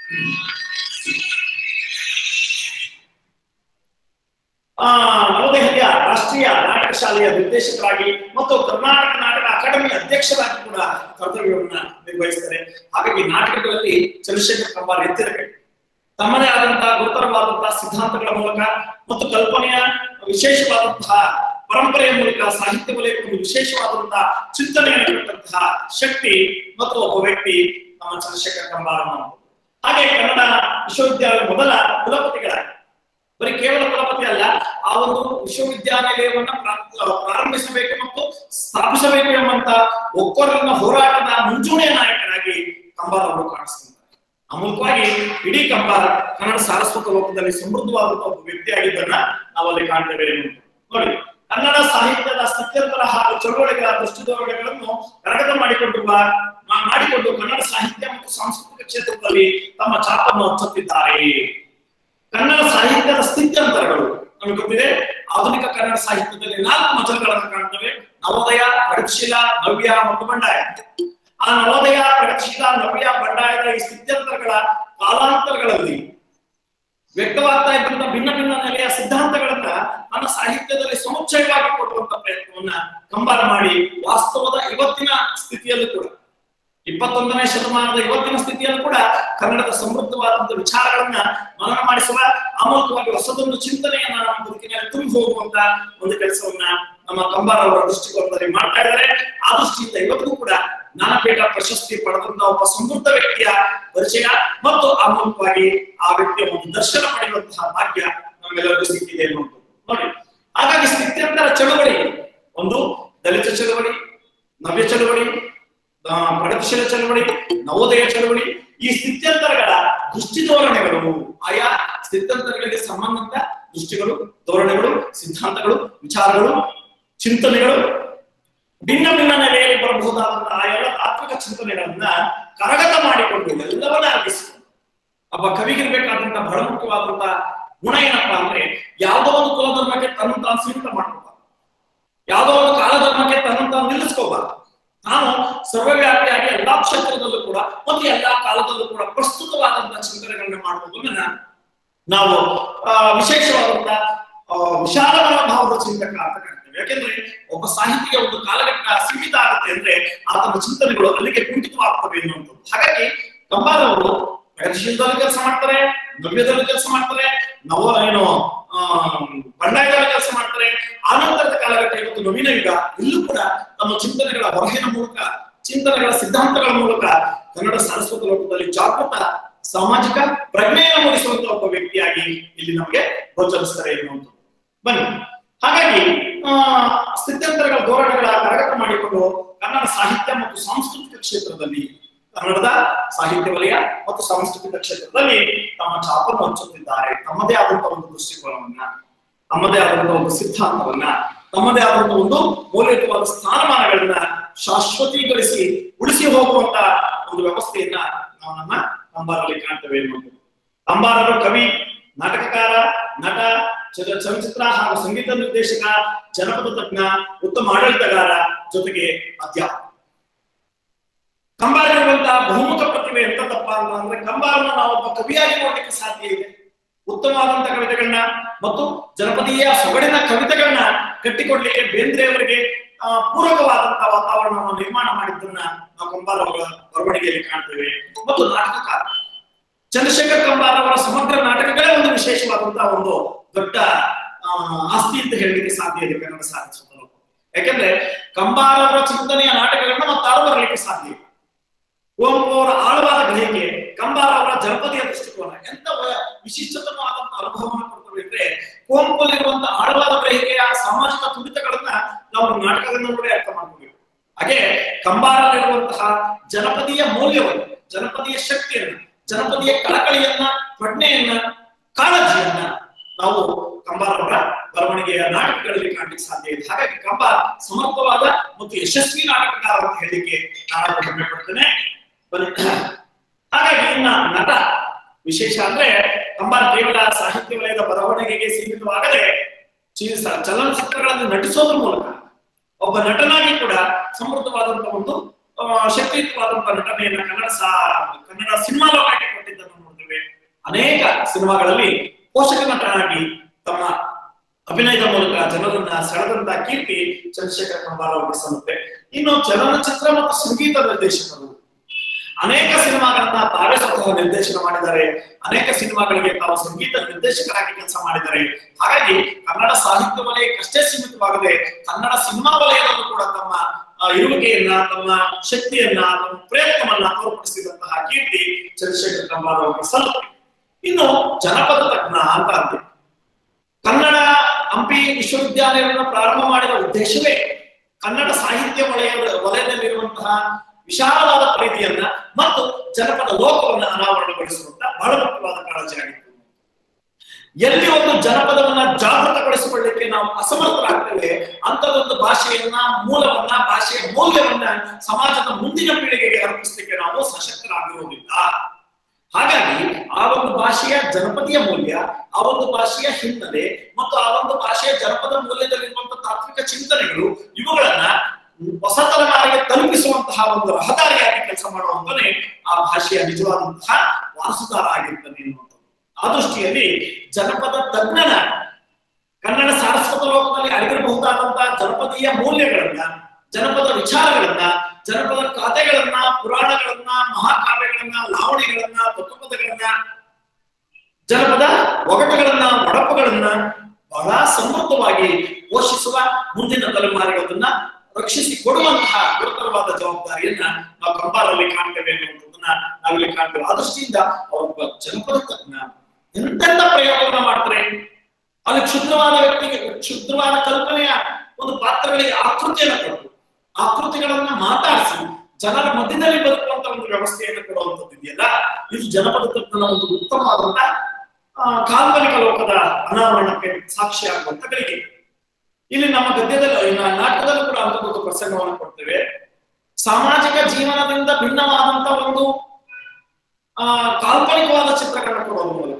ಆ ನವದೆಹಲಿಯ ರಾಷ್ಟ್ರೀಯ ನಾಟಕ ಶಾಲೆಯ ನಿರ್ದೇಶಕರಾಗಿ ಮತ್ತು ಕರ್ನಾಟಕ ನಾಟಕ ಅಕಾಡೆಮಿ ಅಧ್ಯಕ್ಷರಾಗಿ ಕೂಡ ಕರ್ತವ್ಯವನ್ನ ನಿರ್ವಹಿಸ್ತಾರೆ ಹಾಗಾಗಿ ನಾಟಕಗಳಲ್ಲಿ ಚಂದ್ರಶೇಖರ್ ಕಂಬಾರ್ ಎತ್ತಿರಬೇಕು ತಮ್ಮದೇ ಆದಂತಹ ಗುರುತರವಾದಂತಹ ಸಿದ್ಧಾಂತಗಳ ಮೂಲಕ ಮತ್ತು ಕಲ್ಪನೆಯ ವಿಶೇಷವಾದಂತಹ ಪರಂಪರೆಯ ಮೂಲಕ ಸಾಹಿತ್ಯ ವಲಯಕ್ಕೆ ಒಂದು ವಿಶೇಷವಾದಂತಹ ಚಿಂತನೆಯನ್ನು ಕೊಟ್ಟಂತಹ ಶಕ್ತಿ ಮತ್ತು ಒಬ್ಬ ವ್ಯಕ್ತಿ ನಮ್ಮ ಚಂದ್ರಶೇಖರ್ ಕಂಬಾರ್ ಅನ್ನೋದು. ಹಾಗೆ ಕನ್ನಡ ವಿಶ್ವವಿದ್ಯಾಲಯ ಮೊದಲ ಕುಲಪತಿಗಳಾಗಿ ಬರೀ ಕೇವಲ ಕುಲಪತಿ ಅಲ್ಲ ಆ ಒಂದು ವಿಶ್ವವಿದ್ಯಾನಿಲಯವನ್ನ ಪ್ರಾ- ಪ್ರಾರಂಭಿಸಬೇಕು ಮತ್ತು ಸ್ಥಾಪಿಸಬೇಕು ಎಂಬಂತ ಒಕ್ಕೊರಲಿನ ಹೋರಾಟದ ಮುಂಚೂಣಿಯ ನಾಯಕರಾಗಿ ಕಂಬಾರ್ ಅವರು ಕಾಣಿಸ್ತಾರೆ ಆ ಮೂಲಕವಾಗಿ ಇಡೀ ಕಂಬಾರ ಕನ್ನಡ ಸಾರಸ್ವತ ಲೋಕದಲ್ಲಿ ಸಮೃದ್ಧವಾದಂತಹ ಒಬ್ಬ ವ್ಯಕ್ತಿಯಾಗಿದ್ದನ್ನ ನಾವಲ್ಲಿ ಕಾಣ್ತೇವೆ ಎನ್ನುವುದು. ನೋಡಿ ಕನ್ನಡ ಸಾಹಿತ್ಯದ ಸ್ಥಿತ್ಯಂತರ ಹಾಗೂ ಚಳವಳಿಗಳ ದೃಷ್ಟಿಧೋರಣೆಗಳನ್ನು ಕರಗತ ಮಾಡಿಕೊಂಡಿರುವ ಮಾ- ಮಾಡಿಕೊಂಡು ಕನ್ನಡ ಸಾಹಿತ್ಯ ಮತ್ತು ಸಾಂಸ್ಕೃತಿಕ ಕ್ಷೇತ್ರದಲ್ಲಿ ತಮ್ಮ ಛಾಪನ್ನು ಹಚ್ಚುತ್ತಿದ್ದಾರೆ ಕನ್ನಡ ಸಾಹಿತ್ಯದ ನಮಗೆ ಗೊತ್ತಿದೆ ಆಧುನಿಕ ಕನ್ನಡ ಸಾಹಿತ್ಯದಲ್ಲಿ ನಾಲ್ಕು ಮಜಲುಗಳನ್ನು ಕಾಣ್ತೇವೆ ನವೋದಯ ಪ್ರಗತಿಶೀಲ ನವ್ಯ ಮತ್ತು ಬಂಡಾಯ ಆ ನವೋದಯ ಪ್ರಗತಿಶೀಲ ನವ್ಯ ಬಂಡಾಯದ ಈ ಸ್ಥಿತ್ಯಂತರಗಳ ಕಾಲಾಂತರಗಳಲ್ಲಿ ವ್ಯಕ್ತವಾಗ್ತಾ ಇದ್ದಂತ ಭಿನ್ನ ಭಿನ್ನ ನೆಲೆಯ ಸಿದ್ಧಾಂತಗಳನ್ನ ತನ್ನ ಸಾಹಿತ್ಯದಲ್ಲಿ ಸಮುಚ್ಚಯವಾಗಿ ಕೊಡುವಂತ ಪ್ರಯತ್ನವನ್ನ ಕಂಬಾರ ಮಾಡಿ ವಾಸ್ತವದ ಇವತ್ತಿನ ಸ್ಥಿತಿಯಲ್ಲೂ ಕೂಡ ಇಪ್ಪತ್ತೊಂದನೇ ಶತಮಾನದ ಇವತ್ತಿನ ಸ್ಥಿತಿಯಲ್ಲೂ ಕೂಡ ಕನ್ನಡದ ಸಮೃದ್ಧವಾದಂತ ವಿಚಾರಗಳನ್ನ ಮನನ ಮಾಡಿಸುವ ಅಮೂಲ್ಯವಾಗಿ ಹೊಸದೊಂದು ಚಿಂತನೆಯನ್ನ ನಮ್ಮ ಬದುಕಿನಲ್ಲಿ ತುಂಬಿ ಹೋಗುವಂತ ಒಂದು ಕೆಲಸವನ್ನ ನಮ್ಮ ಕಂಬಾರ ಅವರ ದೃಷ್ಟಿಕೋನದಲ್ಲಿ ಮಾಡ್ತಾ ಇದ್ದಾರೆ ಆ ದೃಷ್ಟಿಯಿಂದ ಇವತ್ತಿಗೂ ಕೂಡ ಜ್ಞಾನಪೀಠ ಪ್ರಶಸ್ತಿ ಪಡೆದಂತ ಒಬ್ಬ ಸಮೃದ್ಧ ವ್ಯಕ್ತಿಯ ಪರಿಚಯ ಮತ್ತು ಆ ಮೂಲಕವಾಗಿ ಆ ವ್ಯಕ್ತಿಯ ಒಂದು ದರ್ಶನ ಪಡೆಯುವಂತಹ ಭಾಗ್ಯ ನಮ್ಮೆಲ್ಲರಿಗೂ ಸಿಕ್ಕಿದೆ ಅನ್ನುವಂಥದ್ದು ನೋಡಿ ಹಾಗಾಗಿ ಸ್ಥಿತ್ಯಂತರ ಚಳವಳಿ ಒಂದು ದಲಿತ ಚಳವಳಿ ನವ್ಯ ಚಳವಳಿ ಆ, ಪ್ರಗತಿಶೀಲ ಚಳವಳಿ ನವೋದಯ ಚಳವಳಿ ಈ ಸ್ಥಿತ್ಯಂತರಗಳ ದೃಷ್ಟಿ ಧೋರಣೆಗಳು ಆಯಾ ಸ್ಥಿತ್ಯಂತರಗಳಿಗೆ ಸಂಬಂಧಿತ ದೃಷ್ಟಿಗಳು ಧೋರಣೆಗಳು ಸಿದ್ಧಾಂತಗಳು ವಿಚಾರಗಳು ಚಿಂತನೆಗಳು ಭಿನ್ನ ಭಿನ್ನ ನೆಲೆಯಲ್ಲಿ ಬರಬಹುದಾದಂತಹ ಆ ಎಲ್ಲ ತಾತ್ವಿಕ ಚಿಂತನೆಗಳನ್ನ ಕರಗತ ಮಾಡಿಕೊಂಡು ಎಲ್ಲವನ್ನ ಅರ್ಪಿಸಿಕೊಂಡು ಒಬ್ಬ ಕವಿಗಿರ್ಬೇಕಾದಂತ ಬಹಳ ಮುಖ್ಯವಾದಂತ ಗುಣ ಏನಪ್ಪಾ ಅಂದ್ರೆ ಯಾವುದೋ ಒಂದು ಕುಲಧರ್ಮಕ್ಕೆ ತನ್ನ ತಾನು ಸೀಮಿತ ಮಾಡ್ಕೋಬಾರ್ದು ಯಾವುದೋ ಒಂದು ಕಾಲಧರ್ಮಕ್ಕೆ ತನ್ನ ತಾನು ನಿಲ್ಲಿಸ್ಕೋಬಾರ್ದು ನಾನು ಸರ್ವವ್ಯಾಪಿಯಾಗಿ ಎಲ್ಲಾ ಕ್ಷೇತ್ರದಲ್ಲೂ ಕೂಡ ಮತ್ತು ಎಲ್ಲಾ ಕಾಲದಲ್ಲೂ ಕೂಡ ಪ್ರಸ್ತುತವಾದಂತಹ ಚಿಂತನೆಗಳನ್ನ ಮಾಡುವುದನ್ನ ನಾವು ಆ, ವಿಶೇಷವಾದಂತ ಆ, ವಿಶಾಲ ಮನೋಭಾವದ ಚಿಂತಕ ಅಂತ ಕರಿತೇವೆ ಯಾಕೆಂದ್ರೆ ಒಬ್ಬ ಸಾಹಿತಿಗೆ ಒಂದು ಕಾಲಘಟ್ಟ ಸೀಮಿತ ಆಗುತ್ತೆ ಅಂದ್ರೆ ಆತನ ಚಿಂತನೆಗಳು ಅಲ್ಲಿಗೆ ಕುಂಠಿತವಾಗ್ತವೆ ಎನ್ನುವಂಥದ್ದು ಹಾಗಾಗಿ ಕಂಬಾರವರು ಪ್ರಗತಿಶೀಲದಲ್ಲಿ ಕೆಲಸ ಮಾಡ್ತಾರೆ ನವ್ಯದಲ್ಲಿ ಕೆಲಸ ಮಾಡ್ತಾರೆ ನವ ಏನು ಆ, ಬಂಡಾಯದಲ್ಲಿ ಕೆಲಸ ಮಾಡ್ತಾರೆ ಆನಂತರದ ಕಾಲಘಟ್ಟ ಇವತ್ತು ನವೀನ ಯುಗ ಇಲ್ಲೂ ಕೂಡ ತಮ್ಮ ಚಿಂತನೆಗಳ ಹೊರಗಿನ ಮೂಲಕ ಚಿಂತನೆಗಳ ಸಿದ್ಧಾಂತಗಳ ಮೂಲಕ ಕನ್ನಡ ಸಾರಸ್ವತ ಲೋಕದಲ್ಲಿ ಜಾಗೃತ ಸಾಮಾಜಿಕ ಪ್ರಜ್ಞೆಯನ್ನು ಮೂಡಿಸುವಂತ ಒಬ್ಬ ವ್ಯಕ್ತಿಯಾಗಿ ಇಲ್ಲಿ ನಮಗೆ ಗೋಚರಿಸ್ತಾರೆ ಎನ್ನುವಂಥದ್ದು ಬನ್ನಿ ಹಾಗಾಗಿ ಆ ಸ್ಥಿತ್ಯಂತರಗಳ ಧೋರಣೆಗಳ ಕರಗತ ಮಾಡಿಕೊಂಡು ಕನ್ನಡ ಸಾಹಿತ್ಯ ಮತ್ತು ಸಾಂಸ್ಕೃತಿಕ ಕ್ಷೇತ್ರದಲ್ಲಿ ಕನ್ನಡದ ಸಾಹಿತ್ಯ ವಲಯ ಮತ್ತು ಸಾಂಸ್ಕೃತಿಕ ಕ್ಷೇತ್ರದಲ್ಲಿ ತಮ್ಮ ಛಾಪನ್ನು ಹಂಚುತ್ತಿದ್ದಾರೆ ತಮ್ಮದೇ ಆದಂತಹ ಒಂದು ದೃಷ್ಟಿಕೋನವನ್ನ ತಮ್ಮದೇ ಆದಂತಹ ಒಂದು ಸಿದ್ಧಾಂತವನ್ನ ತಮ್ಮದೇ ಆದಂತಹ ಒಂದು ಮೌಲ್ಯಯುತವಾದ ಸ್ಥಾನಮಾನಗಳನ್ನ ಶಾಶ್ವತೀಕರಿಸಿ ಉಳಿಸಿ ಹೋಗುವಂತ ಒಂದು ವ್ಯವಸ್ಥೆಯನ್ನ ನಾವು ನಮ್ಮ ಕಂಬಾರಲ್ಲಿ ಕಾಣ್ತೇವೆ ಎನ್ನುವುದು ಕಂಬಾರರು ಕವಿ ನಾಟಕಕಾರ ನಟ ಚಲ- ಚಲನಚಿತ್ರ ಹಾಗೂ ಸಂಗೀತ ನಿರ್ದೇಶಕ ಜನಪದ ತಜ್ಞ ಉತ್ತಮ ಆಡಳಿತಗಾರ ಜೊತೆಗೆ ಅಧ್ಯಾಪಕ ಕಂಬಾರಲ್ಲಿರುವಂತಹ ಬಹುಮುಖ ಪ್ರತಿಭೆ ಎಂತದಪ್ಪ ಅಂತ ಅಂದ್ರೆ ಕಂಬಾರನ್ನ ನಾವು ಒಬ್ಬ ಕವಿಯಾಗಿ ನೋಡ್ಲಿಕ್ಕೆ ಸಾಧ್ಯ ಇದೆ ಉತ್ತಮವಾದಂತ ಕವಿತೆಗಳನ್ನ ಮತ್ತು ಜನಪದೀಯ ಸೊಗಡಿನ ಕವಿತೆಗಳನ್ನ ಕಟ್ಟಿಕೊಡ್ಲಿಕ್ಕೆ ಬೇಂದ್ರೆ ಅವರಿಗೆ ಆ, ಪೂರಕವಾದಂತಹ ವಾತಾವರಣವನ್ನು ನಿರ್ಮಾಣ ಮಾಡಿದ್ದನ್ನ ನಾವು ಕಂಬಾರ ಅವರ ಬರವಣಿಗೆಯಲ್ಲಿ ಕಾಣ್ತೇವೆ ಮತ್ತು ನಾಟಕಕಾರ ಚಂದ್ರಶೇಖರ್ ಕಂಬಾರ್ ಅವರ ಸಮಗ್ರ ನಾಟಕಗಳೇ ಒಂದು ವಿಶೇಷವಾದಂತಹ ಒಂದು ದೊಡ್ಡ ಆ, ಆಸ್ತಿ ಅಂತ ಹೇಳಲಿಕ್ಕೆ ಸಾಧ್ಯ ಇದೆ ಕನ್ನಡ ಸಾಹಿತ್ಯ ಯಾಕೆಂದ್ರೆ ಕಂಬಾರ ಅವರ ಚಿಂತನೆಯ ನಾಟಕಗಳನ್ನ ಮತ್ತಾರು ಬರಲಿಕ್ಕೆ ಸಾಧ್ಯ ಇಲ್ಲ ಕುವೆಂಪು ಅವರ ಆಳವಾದ ಗ್ರಹಿಕೆ ಕಂಬಾರ ಅವರ ಜನಪದೀಯ ದೃಷ್ಟಿಕೋನ ಎಂತ ವ- ವಿಶಿಷ್ಟತಮವಾದಂತ ಅನುಭವವನ್ನು ಕೊಡ್ತವೆ ಅಂದ್ರೆ ಕುವೆಂಪುಲ್ಲಿರುವಂತ ಆಳವಾದ ಗ್ರಹಿಕೆಯ ಸಾಮಾಜಿಕ ತುಡಿತಗಳನ್ನ ನಾವು ನಾಟಕದಿಂದ ನೋಡಿ ಅರ್ಥ ಮಾಡ್ಕೋಬೇಕು ಹಾಗೆ ಕಂಬಾರಲ್ಲಿರುವಂತಹ ಜನಪದೀಯ ಮೌಲ್ಯವನ್ನು ಜನಪದೀಯ ಶಕ್ತಿಯನ್ನ ಜನಪದೀಯ ಕಳಕಳಿಯನ್ನ ಪ್ರಜ್ಞೆಯನ್ನ ಕಾಳಜಿಯನ್ನ ನಾವು ಕಂಬಾರ್ ಅವರ ಬರವಣಿಗೆಯ ನಾಟಕಗಳಲ್ಲಿ ಕಾಣಲಿಕ್ಕೆ ಸಾಧ್ಯ ಇದೆ ಹಾಗಾಗಿ ಕಂಬಾರ್ ಸಮರ್ಥವಾದ ಮತ್ತು ಯಶಸ್ವಿ ನಾಟಕಕಾರ ಅಂತ ಹೇಳಲಿಕ್ಕೆ ನಾನು ಹೆಮ್ಮೆ ಪಡ್ತೇನೆ ಬನ್ನಿ. ಹಾಗಾಗಿ ಇನ್ನ ನಟ ವಿಶೇಷ ಅಂದ್ರೆ ಕಂಬಾರ್ ಕೇವಲ ಸಾಹಿತ್ಯ ವಲಯದ ಬರವಣಿಗೆಗೆ ಸೀಮಿತವಾಗದೆ ಚಿ- ಸ- ಚಲನಚಿತ್ರಗಳನ್ನು ನಟಿಸೋದ್ರ ಮೂಲಕ ಒಬ್ಬ ನಟನಾಗಿ ಕೂಡ ಸಮೃದ್ಧವಾದಂತಹ ಒಂದು ಆ, ಶಕ್ತಿಯುತವಾದಂತಹ ನಟನೆಯನ್ನ ಕನ್ನಡ ಸಾ ಕನ್ನಡ ಸಿನಿಮಾ ಲೋಕಕ್ಕೆ ಕೊಟ್ಟಿದ್ದನ್ನು ನೋಡ್ತೇವೆ ಅನೇಕ ಸಿನಿಮಾಗಳಲ್ಲಿ ಪೋಷಕ ನಟನಾಗಿ ತಮ್ಮ ಅಭಿನಯದ ಮೂಲಕ ಜನರನ್ನ ಸೆಳೆದಂತ ಕೀರ್ತಿ ಚಂದ್ರಶೇಖರ್ ಕಂಬಾರ ಅವರಿಗೆ ಸಲ್ಲುತ್ತೆ ಇನ್ನು ಚಲನಚಿತ್ರ ಮತ್ತು ಸಂಗೀತ ನಿರ್ದೇಶಕರು ಅನೇಕ ಸಿನಿಮಾಗಳನ್ನ ತಾವೇ ಸ್ವತಃ ನಿರ್ದೇಶನ ಮಾಡಿದ್ದಾರೆ ಅನೇಕ ಸಿನಿಮಾಗಳಿಗೆ ತಾವು ಸಂಗೀತ ನಿರ್ದೇಶಕರಾಗಿ ಕೆಲಸ ಮಾಡಿದ್ದಾರೆ ಹಾಗಾಗಿ ಕನ್ನಡ ಸಾಹಿತ್ಯ ವಲಯಕ್ಕಷ್ಟೇ ಸೀಮಿತವಾಗದೆ ಕನ್ನಡ ಸಿನಿಮಾ ವಲಯದಲ್ಲೂ ಕೂಡ ತಮ್ಮ ಆ, ಇರುವಿಕೆಯನ್ನ ತಮ್ಮ ಶಕ್ತಿಯನ್ನ ತಮ್ಮ ಪ್ರಯತ್ನವನ್ನ ತೋರ್ಪಡಿಸಿದಂತಹ ಕೀರ್ತಿ ಚಂದ್ರಶೇಖರ್ ಕಂಬಾರ ಅವರಿಗೆ ಸಲ್ಲುತ್ತೆ ಇನ್ನು ಜನಪದ ತಜ್ಞ ಅಂತ ಅಂತೀವಿ ಕನ್ನಡ ಹಂಪಿ ವಿಶ್ವವಿದ್ಯಾಲಯವನ್ನು ಪ್ರಾರಂಭ ಮಾಡಿದ ಉದ್ದೇಶವೇ ಕನ್ನಡ ಸಾಹಿತ್ಯ ವಲಯದ ವಲಯದಲ್ಲಿರುವಂತಹ ವಿಶಾಲವಾದ ಪರಿಧಿಯನ್ನ ಮತ್ತು ಜನಪದ ಲೋಕವನ್ನ ಅನಾವರಣಗೊಳಿಸುವಂತ ಬಹಳ ಮುಖ್ಯವಾದ ಕಾಳಜಿಯಾಗಿತ್ತು ಎಲ್ಲಿ ಒಂದು ಜನಪದವನ್ನ ಜಾಗೃತಗೊಳಿಸಿಕೊಳ್ಳಿಕ್ಕೆ ನಾವು ಅಸಮರ್ಥರಾಗ್ತೇವೆ ಅಂತದೊಂದು ಭಾಷೆಯನ್ನ ಮೂಲವನ್ನ ಭಾಷೆಯ ಮೌಲ್ಯವನ್ನ ಸಮಾಜದ ಮುಂದಿನ ಪೀಳಿಗೆಗೆ ಅರ್ಪಿಸಲಿಕ್ಕೆ ನಾವು ಸಶಕ್ತರಾಗಿರುವುದಿಲ್ಲ ಹಾಗಾಗಿ ಆ ಒಂದು ಭಾಷೆಯ ಜನಪದೀಯ ಮೌಲ್ಯ ಆ ಒಂದು ಭಾಷೆಯ ಹಿನ್ನೆಲೆ ಮತ್ತು ಆ ಒಂದು ಭಾಷೆಯ ಜನಪದ ಮೌಲ್ಯದಲ್ಲಿರುವಂತಹ ತಾತ್ವಿಕ ಚಿಂತನೆಗಳು ಇವುಗಳನ್ನ ಹೊಸ ತಲೆಮಾರಿಗೆ ತಲುಪಿಸುವಂತಹ ಒಂದು ರಹದಾರಿಯಾಗಿ ಕೆಲಸ ಮಾಡುವಂತಾನೆ ಆ ಭಾಷೆಯ ನಿಜವಾದಂತಹ ವಾರಸುದಾರ ಆಗಿರ್ತಾನೆ ಎನ್ನುವಂಥದ್ದು ಆ ದೃಷ್ಟಿಯಲ್ಲಿ ಜನಪದ ತಜ್ಞನ ಕನ್ನಡ ಸಾರಸ್ವತ ಲೋಕದಲ್ಲಿ ಅರಿವಿರಬಹುದಾದಂತಹ ಜನಪದೀಯ ಮೌಲ್ಯಗಳನ್ನ ಜನಪದ ವಿಚಾರಗಳನ್ನ ಜನಪದ ಕಥೆಗಳನ್ನ ಪುರಾಣಗಳನ್ನ ಮಹಾಕಾವ್ಯಗಳನ್ನ ಲಾವಣಿಗಳನ್ನ ತತ್ವಪದಗಳನ್ನ ಜನಪದ ಒಗಟುಗಳನ್ನ ಒಡಪುಗಳನ್ನ ಬಹಳ ಸಮೃದ್ಧವಾಗಿ ಪೋಷಿಸುವ ಮುಂದಿನ ತಲೆಮಾರಿಗಳನ್ನ ರಕ್ಷಿಸಿ ಕೊಡುವಂತಹ ಗುರುತರವಾದ ಜವಾಬ್ದಾರಿಯನ್ನ ನಾವು ಕಂಬಾರಲ್ಲಿ ಕಾಣ್ತೇವೆ ಅನ್ನುವಂಥದ್ದನ್ನ ನಾವಿಲ್ಲಿ ಕಾಣ್ತೇವೆ ಆ ದೃಷ್ಟಿಯಿಂದ ಅವರೊಬ್ಬ ಜನಪದ ತಜ್ಞ ಎಂತೆಂತ ಪ್ರಯೋಗವನ್ನ ಮಾಡ್ತಾರೆ ಅಲ್ಲಿ ಕ್ಷುದ್ರವಾದ ವ್ಯಕ್ತಿಗೆ ಕ್ಷುದ್ರವಾದ ಕಲ್ಪನೆಯ ಒಂದು ಪಾತ್ರಗಳಿಗೆ ಆಕೃತಿಯನ್ನ ಕೊಟ್ಟು ಆಕೃತಿಗಳನ್ನ ಮಾತಾಡಿಸಿ ಜನರ ಮಧ್ಯದಲ್ಲಿ ಬದುಕುವಂತ ಒಂದು ವ್ಯವಸ್ಥೆಯನ್ನು ಕೊಡುವಂಥದ್ದು ಇದೆಯಲ್ಲ ಇದು ಜನಪದ ತಜ್ಞನ ಒಂದು ಉತ್ತಮವಾದಂತ ಆ, ಕಾಲ್ಪನಿಕ ಲೋಕದ ಅನಾವರಣಕ್ಕೆ ಸಾಕ್ಷಿಯಾಗುವಂತ ಗಳಿಗೆ ಇಲ್ಲಿ ನಮ್ಮ ಗದ್ಯದಲ್ಲಿ ನ- ನಾಟಕದಲ್ಲೂ ಕೂಡ ಅಂಥದ್ದೊಂದು ಪ್ರಸಂಗವನ್ನು ಕೊಡ್ತೇವೆ ಸಾಮಾಜಿಕ ಜೀವನದಿಂದ ಭಿನ್ನವಾದಂತ ಒಂದು ಆ ಕಾಲ್ಪನಿಕವಾದ ಚಿತ್ರಗಳನ್ನ ಕೊಡೋದ್ರ ಮೂಲಕ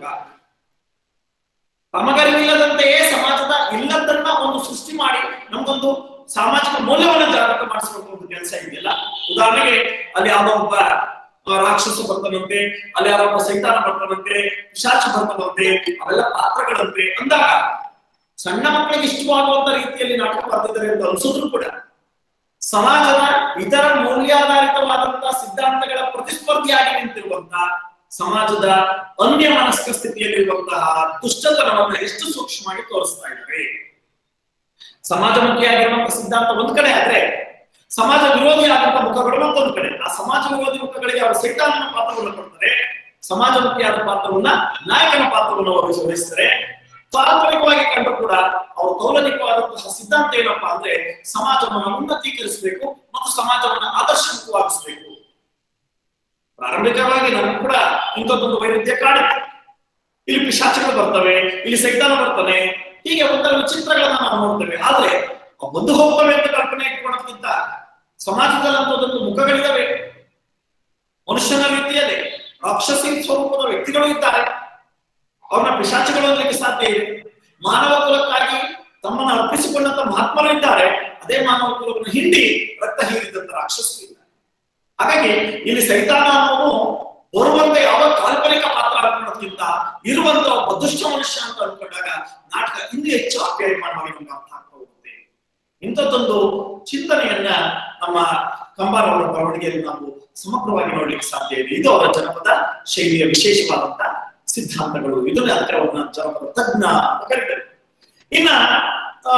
ತಮಗರಿವಿಲ್ಲದಂತೆಯೇ ಸಮಾಜದ ಇಲ್ಲದನ್ನ ಒಂದು ಸೃಷ್ಟಿ ಮಾಡಿ ನಮ್ಗೊಂದು ಸಾಮಾಜಿಕ ಮೌಲ್ಯವನ್ನ ಜಾಗೃತ ಮಾಡಿಸುವಂತ ಒಂದು ಕೆಲಸ ಇದೆಯಲ್ಲ ಉದಾಹರಣೆಗೆ ಅಲ್ಲಿ ಯಾವ್ದೋ ಒಬ್ಬ ಆ, ರಾಕ್ಷಸ ಬರ್ತಾನಂತೆ ಅಲ್ಲಿ ಯಾರೋ ಒಬ್ಬ ಸೈತಾನ ಬರ್ತಾನಂತೆ ಪಿಶಾಚಿ ಬರ್ತಾನಂತೆ ಅವೆಲ್ಲ ಪಾತ್ರಗಳಂತೆ ಅಂದಾಗ ಸಣ್ಣ ಮಕ್ಕಳಿಗೆ ಇಷ್ಟವಾಗುವಂತ ರೀತಿಯಲ್ಲಿ ನಾಟಕ ಬರ್ತಿದ್ದಾರೆ ಅಂತ ಅನ್ಸಿದ್ರು ಕೂಡ ಸಮಾಜದ ಇತರ ಮೌಲ್ಯಾಧಾರಿತವಾದಂತಹ ಸಿದ್ಧಾಂತಗಳ ಪ್ರತಿಸ್ಪರ್ಧಿಯಾಗಿ ನಿಂತಿರುವಂತ ಸಮಾಜದ ಅನ್ಯ ಮನಸ್ಕ ಸ್ಥಿತಿಯಲ್ಲಿರುವಂತಹ ದುಷ್ಟತನವನ್ನ ಎಷ್ಟು ಸೂಕ್ಷ್ಮವಾಗಿ ತೋರಿಸ್ತಾ ಇದ್ದಾರೆ ಸಮಾಜಮುಖಿಯಾಗಿರುವಂತಹ ಸಿದ್ಧಾಂತ ಒಂದ್ ಕಡೆ ಆದ್ರೆ ಸಮಾಜ ವಿರೋಧಿ ಆದಂತಹ ಮುಖಗಳು ಮತ್ತೊಂದು ಕಡೆ ಆ ಸಮಾಜ ವಿರೋಧಿ ಮುಖಗಳಿಗೆ ಅವರು ಸೈತಾನನ ಪಾತ್ರವನ್ನು ಕೊಡ್ತಾರೆ ಸಮಾಜಮುಖಿಯಾದ ಪಾತ್ರವನ್ನ ನಾಯಕನ ಪಾತ್ರವನ್ನು ಅವರು ವಹಿಸ್ತಾರೆ ಕಾಲ್ಪನಿಕವಾಗಿ ಕಂಡು ಕೂಡ ಅವರು ಕೌಲನಿಕವಾದಂತಹ ಸಿದ್ಧಾಂತ ಏನಪ್ಪಾ ಅಂದ್ರೆ ಸಮಾಜವನ್ನು ಉನ್ನತೀಕರಿಸಬೇಕು ಮತ್ತು ಸಮಾಜವನ್ನು ಆದರ್ಶಮುಖವಾಗಿಸಬೇಕು ಪ್ರಾರಂಭಿಕವಾಗಿ ನಮಗೂ ಕೂಡ ಇಂಥದ್ದೊಂದು ವೈರುಧ್ಯ ಕಾಡುತ್ತೆ ಇಲ್ಲಿ ಪಿಶಾಚಗಳು ಬರ್ತವೆ ಇಲ್ಲಿ ಸೈತಾನ ಬರ್ತಾನೆ ಹೀಗೆ ಒಂದರ ಚಿತ್ರಗಳನ್ನ ನಾವು ನೋಡ್ತೇವೆ ಆದ್ರೆ ಅವು ಬಂದು ಹೋಗ್ತವೆ ಅಂತ ಕಲ್ಪನೆ ಇಟ್ಕೊಳ್ಳೋದ್ಕಿಂತ ಸಮಾಜದಲ್ಲಿ ಅಂತದೊಂದು ಮುಖಗಳಿದಾವೆ ಮನುಷ್ಯನ ರೀತಿಯಲ್ಲಿ ರಾಕ್ಷಸಿ ಸ್ವರೂಪದ ವ್ಯಕ್ತಿಗಳು ಇದ್ದಾರೆ ಅವ್ರನ್ನ ಪಿಶಾಚಿಗಳು ಅನ್ನಲಿಕ್ಕೆ ಸಾಧ್ಯ ಇದೆ ಮಾನವ ಕುಲಕ್ಕಾಗಿ ತಮ್ಮನ್ನು ಅರ್ಪಿಸಿಕೊಂಡಂತ ಮಹಾತ್ಮರು ಇದ್ದಾರೆ ಅದೇ ಮಾನವ ಕುಲವನ್ನು ಹಿಂಡಿ ರಕ್ತ ಹೀರಿದಂತ ರಾಕ್ಷಸರು ಇದ್ದಾರೆ ಹಾಗಾಗಿ ಇಲ್ಲಿ ಸೈತಾನ ಅನ್ನೋನು ಬರುವಂತ ಯಾವ ಕಾಲ್ಪನಿಕ ಪಾತ್ರ ಅನ್ಕೊಳ್ಳೋದ್ಕಿಂತ ಇರುವಂತ ಒಬ್ಬ ದುಷ್ಟ ಮನುಷ್ಯ ಅಂತ ಅನ್ಕೊಂಡಾಗ ನಾಟಕ ಇನ್ನೂ ಹೆಚ್ಚು ಆಪ್ಯಾಯಮಾನವಾಗಿ ನಮ್ಗೆ ಅರ್ಥ ಆಗ್ತಾ ಹೋಗುತ್ತೆ ಇಂಥದ್ದೊಂದು ಚಿಂತನೆಯನ್ನ ನಮ್ಮ ಕಂಬಾರವರ ಬರವಣಿಗೆಯಲ್ಲಿ ನಾವು ಸಮಗ್ರವಾಗಿ ನೋಡ್ಲಿಕ್ಕೆ ಸಾಧ್ಯ ಇದೆ ಇದು ಅವರ ಜನಪದ ಶೈಲಿಯ ವಿಶೇಷವಾದಂತ ಸಿದ್ಧಾಂತಗಳು ಇದನ್ನೇ ಅದಕ್ಕೆ ಅವ್ರನ್ನ ಜನಪದ ತಜ್ಞ ಅಂತ ಕರೀತಾರೆ ಇನ್ನ ಆ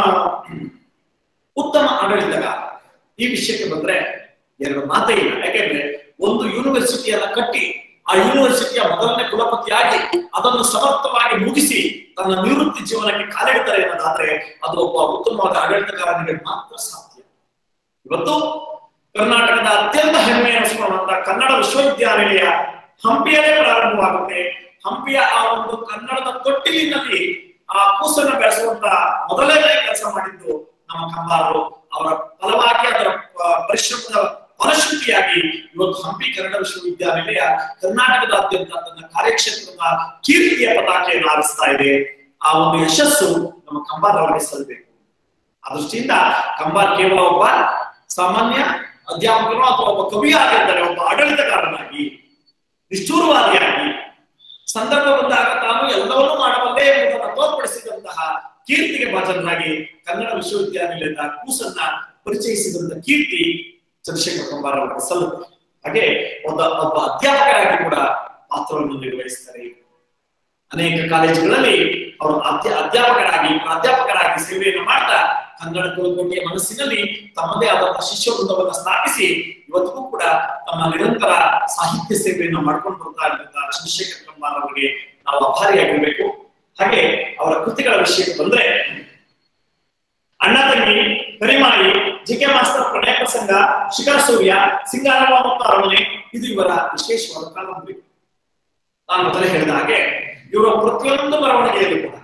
ಉತ್ತಮ ಆಡಳಿತಗಾರ ಈ ವಿಷಯಕ್ಕೆ ಬಂದ್ರೆ ಎರಡು ಮಾತೇ ಇಲ್ಲ ಯಾಕೆಂದ್ರೆ ಒಂದು ಯೂನಿವರ್ಸಿಟಿಯನ್ನ ಕಟ್ಟಿ ಆ ಯೂನಿವರ್ಸಿಟಿಯ ಮೊದಲನೇ ಕುಲಪತಿಯಾಗಿ ಅದನ್ನು ಸಮರ್ಥವಾಗಿ ಮುಗಿಸಿ ತನ್ನ ನಿವೃತ್ತಿ ಜೀವನಕ್ಕೆ ಕಾಲಿಡ್ತಾರೆ ಅನ್ನೋದಾದ್ರೆ ಅದು ಒಬ್ಬ ಉತ್ತಮವಾದ ಆಡಳಿತಗಾರನಿಗೆ ಮಾತ್ರ ಸಾಧ್ಯ ಇವತ್ತು ಕರ್ನಾಟಕದ ಅತ್ಯಂತ ಹೆಮ್ಮೆ ಅನಿಸ್ಕೊಳ್ಳುವಂತ ಕನ್ನಡ ವಿಶ್ವವಿದ್ಯಾನಿಲಯ ಹಂಪಿಯಲ್ಲೇ ಪ್ರಾರಂಭವಾಗುತ್ತೆ ಹಂಪಿಯ ಆ ಒಂದು ಕನ್ನಡದ ತೊಟ್ಟಿಲಿನಲ್ಲಿ ಆ ಕೂಸನ್ನ ಬೆಳೆಸುವಂತ ಮೊದಲನೇ ಕೆಲಸ ಮಾಡಿದ್ದು ನಮ್ಮ ಕಂಬಾರರು ಅವರ ಫಲವಾಗಿ ಅದರ ಆ, ಪರಿಶ್ರಮದ ಫಲಶ್ರುತಿಯಾಗಿ ಇವತ್ತು ಹಂಪಿ ಕನ್ನಡ ವಿಶ್ವವಿದ್ಯಾನಿಲಯ ಕರ್ನಾಟಕದಾದ್ಯಂತ ತನ್ನ ಕಾರ್ಯಕ್ಷೇತ್ರದ ಕೀರ್ತಿಯ ಪತಾಕೆಯನ್ನು ಹಾರಿಸ್ತಾ ಇದೆ ಆ ಒಂದು ಯಶಸ್ಸು ನಮ್ಮ ಕಂಬಾರ್ ಅವರಿಗೆ ಸಲ್ಲಬೇಕು ಆ ದೃಷ್ಟಿಯಿಂದ ಕಂಬಾರ್ ಕೇವಲ ಒಬ್ಬ ಸಾಮಾನ್ಯ ಅಧ್ಯಾಪಕನು ಅಥವಾ ಒಬ್ಬ ಕವಿ ಆಗಿರ್ತಾರೆ ಒಬ್ಬ ಆಡಳಿತಗಾರನಾಗಿ ನಿಷ್ಠೂರವಾದಿಯಾಗಿ ಸಂದರ್ಭ ಬಂದಾಗ ತಾನು ಎಲ್ಲವನ್ನೂ ಮಾಡಬಲ್ಲೆ ಎಂಬುದನ್ನು ತೋರ್ಪಡಿಸಿದಂತಹ ಕೀರ್ತಿಗೆ ಭಾಜನರಾಗಿ ಕನ್ನಡ ವಿಶ್ವವಿದ್ಯಾನಿಲಯದ ಕೂಸನ್ನ ಪರಿಚಯಿಸಿದಂತ ಕೀರ್ತಿ ಚಂದ್ರಶೇಖರ್ ಕಂಬಾರ್ ಅವರ ಸಲ್ಲುತ್ತೆ ಹಾಗೆ ಒಬ್ಬ ಒಬ್ಬ ಅಧ್ಯಾಪಕರಾಗಿ ಕೂಡ ಪಾತ್ರವನ್ನು ನಿರ್ವಹಿಸ್ತಾರೆ ಅನೇಕ ಕಾಲೇಜುಗಳಲ್ಲಿ ಅವರು ಅಧ್ಯ ಅಧ್ಯಾಪಕರಾಗಿ ಪ್ರಾಧ್ಯಾಪಕರಾಗಿ ಸೇವೆಯನ್ನು ಮಾಡ್ತಾ ಕನ್ನಡ ಕುಲಕೋಟೆಯ ಮನಸ್ಸಿನಲ್ಲಿ ತಮ್ಮದೇ ಆದಂತಹ ಶಿಷ್ಯ ವೃಂದವನ್ನು ಸ್ಥಾಪಿಸಿ ಇವತ್ತಿಗೂ ಕೂಡ ತಮ್ಮ ನಿರಂತರ ಸಾಹಿತ್ಯ ಸೇವೆಯನ್ನು ಮಾಡ್ಕೊಂಡು ಬರ್ತಾ ಇರುವಂತಹ ಚಂದ್ರಶೇಖರ್ ಕಂಬಾರ್ ಅವರಿಗೆ ನಾವು ಆಭಾರಿಯಾಗಿರ್ಬೇಕು ಹಾಗೆ ಅವರ ಕೃತಿಗಳ ವಿಷಯಕ್ಕೆ ಬಂದ್ರೆ ಅಣ್ಣ ತಂಗಿ ಕರಿಮಾಯಿ ಜಿ ಕೆ ಮಾಸ್ತರ್ ಪ್ರಣಯ ಪ್ರಸಂಗ ಶಿಖರ ಸೂರ್ಯ ಸಿಂಗಾರವ ಮತ್ತು ಅರಮನೆ ಇದು ಇವರ ವಿಶೇಷವಾದ ಕಾದಂಬರಿ ನಾನು ಮೊದಲೇ ಹೇಳಿದ ಹಾಗೆ ಇವರ ಪ್ರತಿಯೊಂದು ಬರವಣಿಗೆಯಲ್ಲಿ ಕೂಡ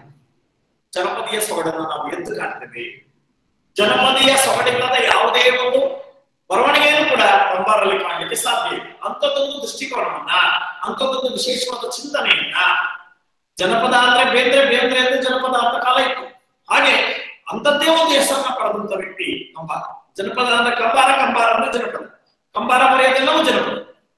ಜನಪದೀಯ ಸೊಗಡನ್ನು ನಾವು ಎದ್ದು ಕಾಣ್ತೇವೆ ಜನಪದೀಯ ಸೊಗಡಿಲ್ಲದ ಯಾವುದೇ ಒಂದು ಬರವಣಿಗೆಯನ್ನು ಕೂಡ ಕಂಬಾರಲ್ಲಿ ಕಾಣಲಿಕ್ಕೆ ಸಾಧ್ಯ ಇದೆ ಅಂಥದ್ದೊಂದು ದೃಷ್ಟಿಕೋನವನ್ನ ಅಂಥದ್ದೊಂದು ವಿಶೇಷವಾದ ಚಿಂತನೆಯನ್ನ ಜನಪದ ಅಂದ್ರೆ ಬೇಂದ್ರೆ ಬೇಂದ್ರೆ ಅಂದ್ರೆ ಜನಪದ ಅಂತ ಕಾಲ ಇತ್ತು ಹಾಗೆ ಅಂಥದ್ದೇ ಒಂದು ಹೆಸರನ್ನ ಪಡೆದಂತ ವ್ಯಕ್ತಿ ಕಂಬಾರ ಜನಪದ ಅಂದ್ರೆ ಕಂಬಾರ ಕಂಬಾರ ಅಂದ್ರೆ ಜನಪದ ಕಂಬಾರ ಬರೆಯೋದೆಲ್ಲವೂ ಜನಪದ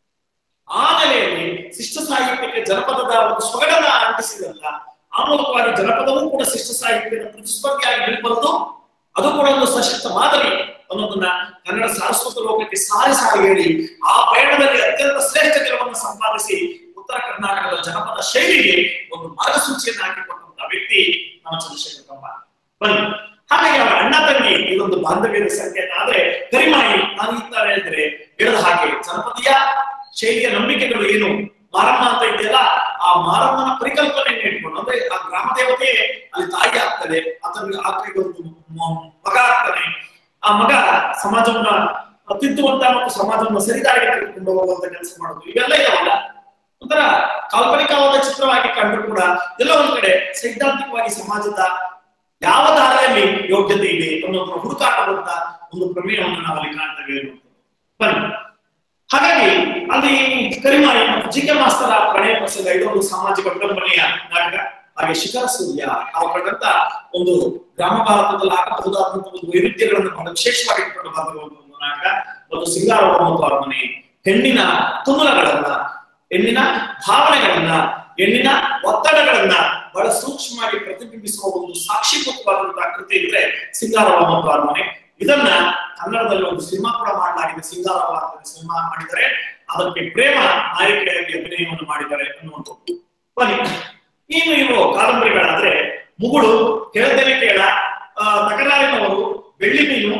ಆ ನೆಲೆಯಲ್ಲಿ ಶಿಷ್ಟ ಸಾಹಿತ್ಯಕ್ಕೆ ಜನಪದದ ಒಂದು ಸೊಗಡನ್ನ ಅಂಟಿಸಿದಲ್ಲ ಆ ಮೂಲಕವಾಗಿ ಜನಪದವೂ ಕೂಡ ಶಿಷ್ಟ ಸಾಹಿತ್ಯದ ಪ್ರತಿಸ್ಪರ್ಧಿಯಾಗಿ ನಿಲ್ಬಂದು ಅದು ಕೂಡ ಒಂದು ಸಶಕ್ತ ಮಾದರಿ ಅನ್ನೋದನ್ನ ಕನ್ನಡ ಸಾರಸ್ವತ ಲೋಕಕ್ಕೆ ಸಾರಿ ಸಾರಿ ಹೇಳಿ ಆ ಪಯಣದಲ್ಲಿ ಅತ್ಯಂತ ಶ್ರೇಷ್ಠ ಕೆಲವನ್ನು ಸಂಪಾದಿಸಿ ಉತ್ತರ ಕರ್ನಾಟಕದ ಜನಪದ ಶೈಲಿಗೆ ಒಂದು ಮಾರ್ಗಸೂಚಿಯನ್ನು ಹಾಕಿಕೊಟ್ಟಂತ ವ್ಯಕ್ತಿ ನಮ್ಮ ಚಂದ್ರಶೇಖರ ಕಂಬಾರ ಬನ್ನಿ ಹಾಗಾಗಿ ಅವರ ಅಣ್ಣ ತಂಗಿ ಇದೊಂದು ಬಾಂಧವ್ಯದ ಸಂಕೇತ ಆದ್ರೆ ಕರಿಮಾಯಿ ನಾನು ಇತ್ತ ಹೇಳಿದ್ರೆ ಹೇಳಿದ ಹಾಗೆ ಜನಪದೀಯ ಶೈಲಿಯ ನಂಬಿಕೆಗಳು ಏನು ಮಾರಮ್ಮ ಅಂತ ಇದೆಯಲ್ಲ ಆ ಮಾರಮ್ಮನ ಪರಿಕಲ್ಪನೆಯನ್ನು ಇಟ್ಕೊಂಡು ಅಂದ್ರೆ ಆ ಗ್ರಾಮ ದೇವತೆ ಅಲ್ಲಿ ತಾಯಿ ಆಗ್ತದೆ ಆತನಿಗೆ ಆಕೆಗೆ ಒಂದು ಮ- ಮಗ ಆಗ್ತಾನೆ ಆ ಮಗ ಸಮಾಜವನ್ನ ತಿದ್ದುವಂತ ಮತ್ತು ಸಮಾಜವನ್ನು ಸರಿದಾರಿಗೆ ತೆಗೆದುಕೊಂಡು ಹೋಗುವಂತ ಕೆಲಸ ಮಾಡೋದು ಇವೆಲ್ಲ ಇದಾವಲ್ಲ ಒಂಥರ ಕಾಲ್ಪನಿಕವಾದ ಚಿತ್ರವಾಗಿ ಕಂಡ್ರು ಕೂಡ ಎಲ್ಲ ಒಂದ್ ಕಡೆ ಸೈದ್ಧಾಂತಿಕವಾಗಿ ಸಮಾಜದ ಯಾವ ದಾರಿಯಲ್ಲಿ ಯೋಗ್ಯತೆ ಇದೆ ಅನ್ನೋದನ್ನ ಹುಡುಕಾಟವಂತ ಒಂದು ಪ್ರಮೇಯವನ್ನು ನಾವಲ್ಲಿ ಕಾಣ್ತೇವೆ ಅನ್ನೋದು. ಬನ್ನಿ ಹಾಗಾಗಿ ಅಲ್ಲಿ ಕರಿಮಾಯಿ ಮತ್ತು ಜಿ ಕೆ ಮಾಸ್ತರ ಪ್ರಣಯ ಪ್ರಸಂಗ ಇದೊಂದು ಸಾಮಾಜಿಕ ವಿಡಂಬನೆಯ ನಾಟಕ ಹಾಗೆ ಶಿಖರ ಸೂರ್ಯ ಅವರು ಕಂಡಂತ ಒಂದು ಗ್ರಾಮ ಭಾರತದಲ್ಲಿ ಆಗಬಹುದಾದಂತಹ ಒಂದು ವೈವಿಧ್ಯಗಳನ್ನು ಬಹಳ ವಿಶೇಷವಾಗಿ ಇಟ್ಟುಕೊಂಡು ಬಂದಿರುವಂತಹ ಒಂದು ನಾಟಕ ಮತ್ತು ಸಿಂಗಾರವ ಮತ್ತು ಅರಮನೆ ಹೆಣ್ಣಿನ ತುಮುಲಗಳನ್ನ ಹೆಣ್ಣಿನ ಭಾವನೆಗಳನ್ನ ಹೆಣ್ಣಿನ ಒತ್ತಡಗಳನ್ನ ಬಹಳ ಸೂಕ್ಷ್ಮವಾಗಿ ಪ್ರತಿಬಿಂಬಿಸುವ ಒಂದು ಸಾಕ್ಷೀಭೂತವಾದಂತಹ ಕೃತಿ ಇದ್ರೆ ಸಿಂಗಾರವ ಮತ್ತು ಅರಮನೆ ಇದನ್ನ ಕನ್ನಡದಲ್ಲಿ ಒಂದು ಸಿನಿಮಾ ಕೂಡ ಮಾಡಲಾಗಿದೆ ಸಿಂಗಾರವ ಅಂತ ಸಿನಿಮಾ ಮಾಡಿದರೆ ಅದಕ್ಕೆ ಪ್ರೇಮ ನಾಯಕಿಯಾಗಿ ಅಭಿನಯವನ್ನು ಮಾಡಿದ್ದಾರೆ ಅನ್ನುವಂಥದ್ದು ಬನ್ನಿ ಇನ್ನು ಇವು ಕಾದಂಬರಿಗಳಾದ್ರೆ ಮುಗುಳು ಕೇಳದೇನೆ ಕೇಳ ಆ, ತಕರಾರಿನವರು ಬೆಳ್ಳಿ ಮೀನು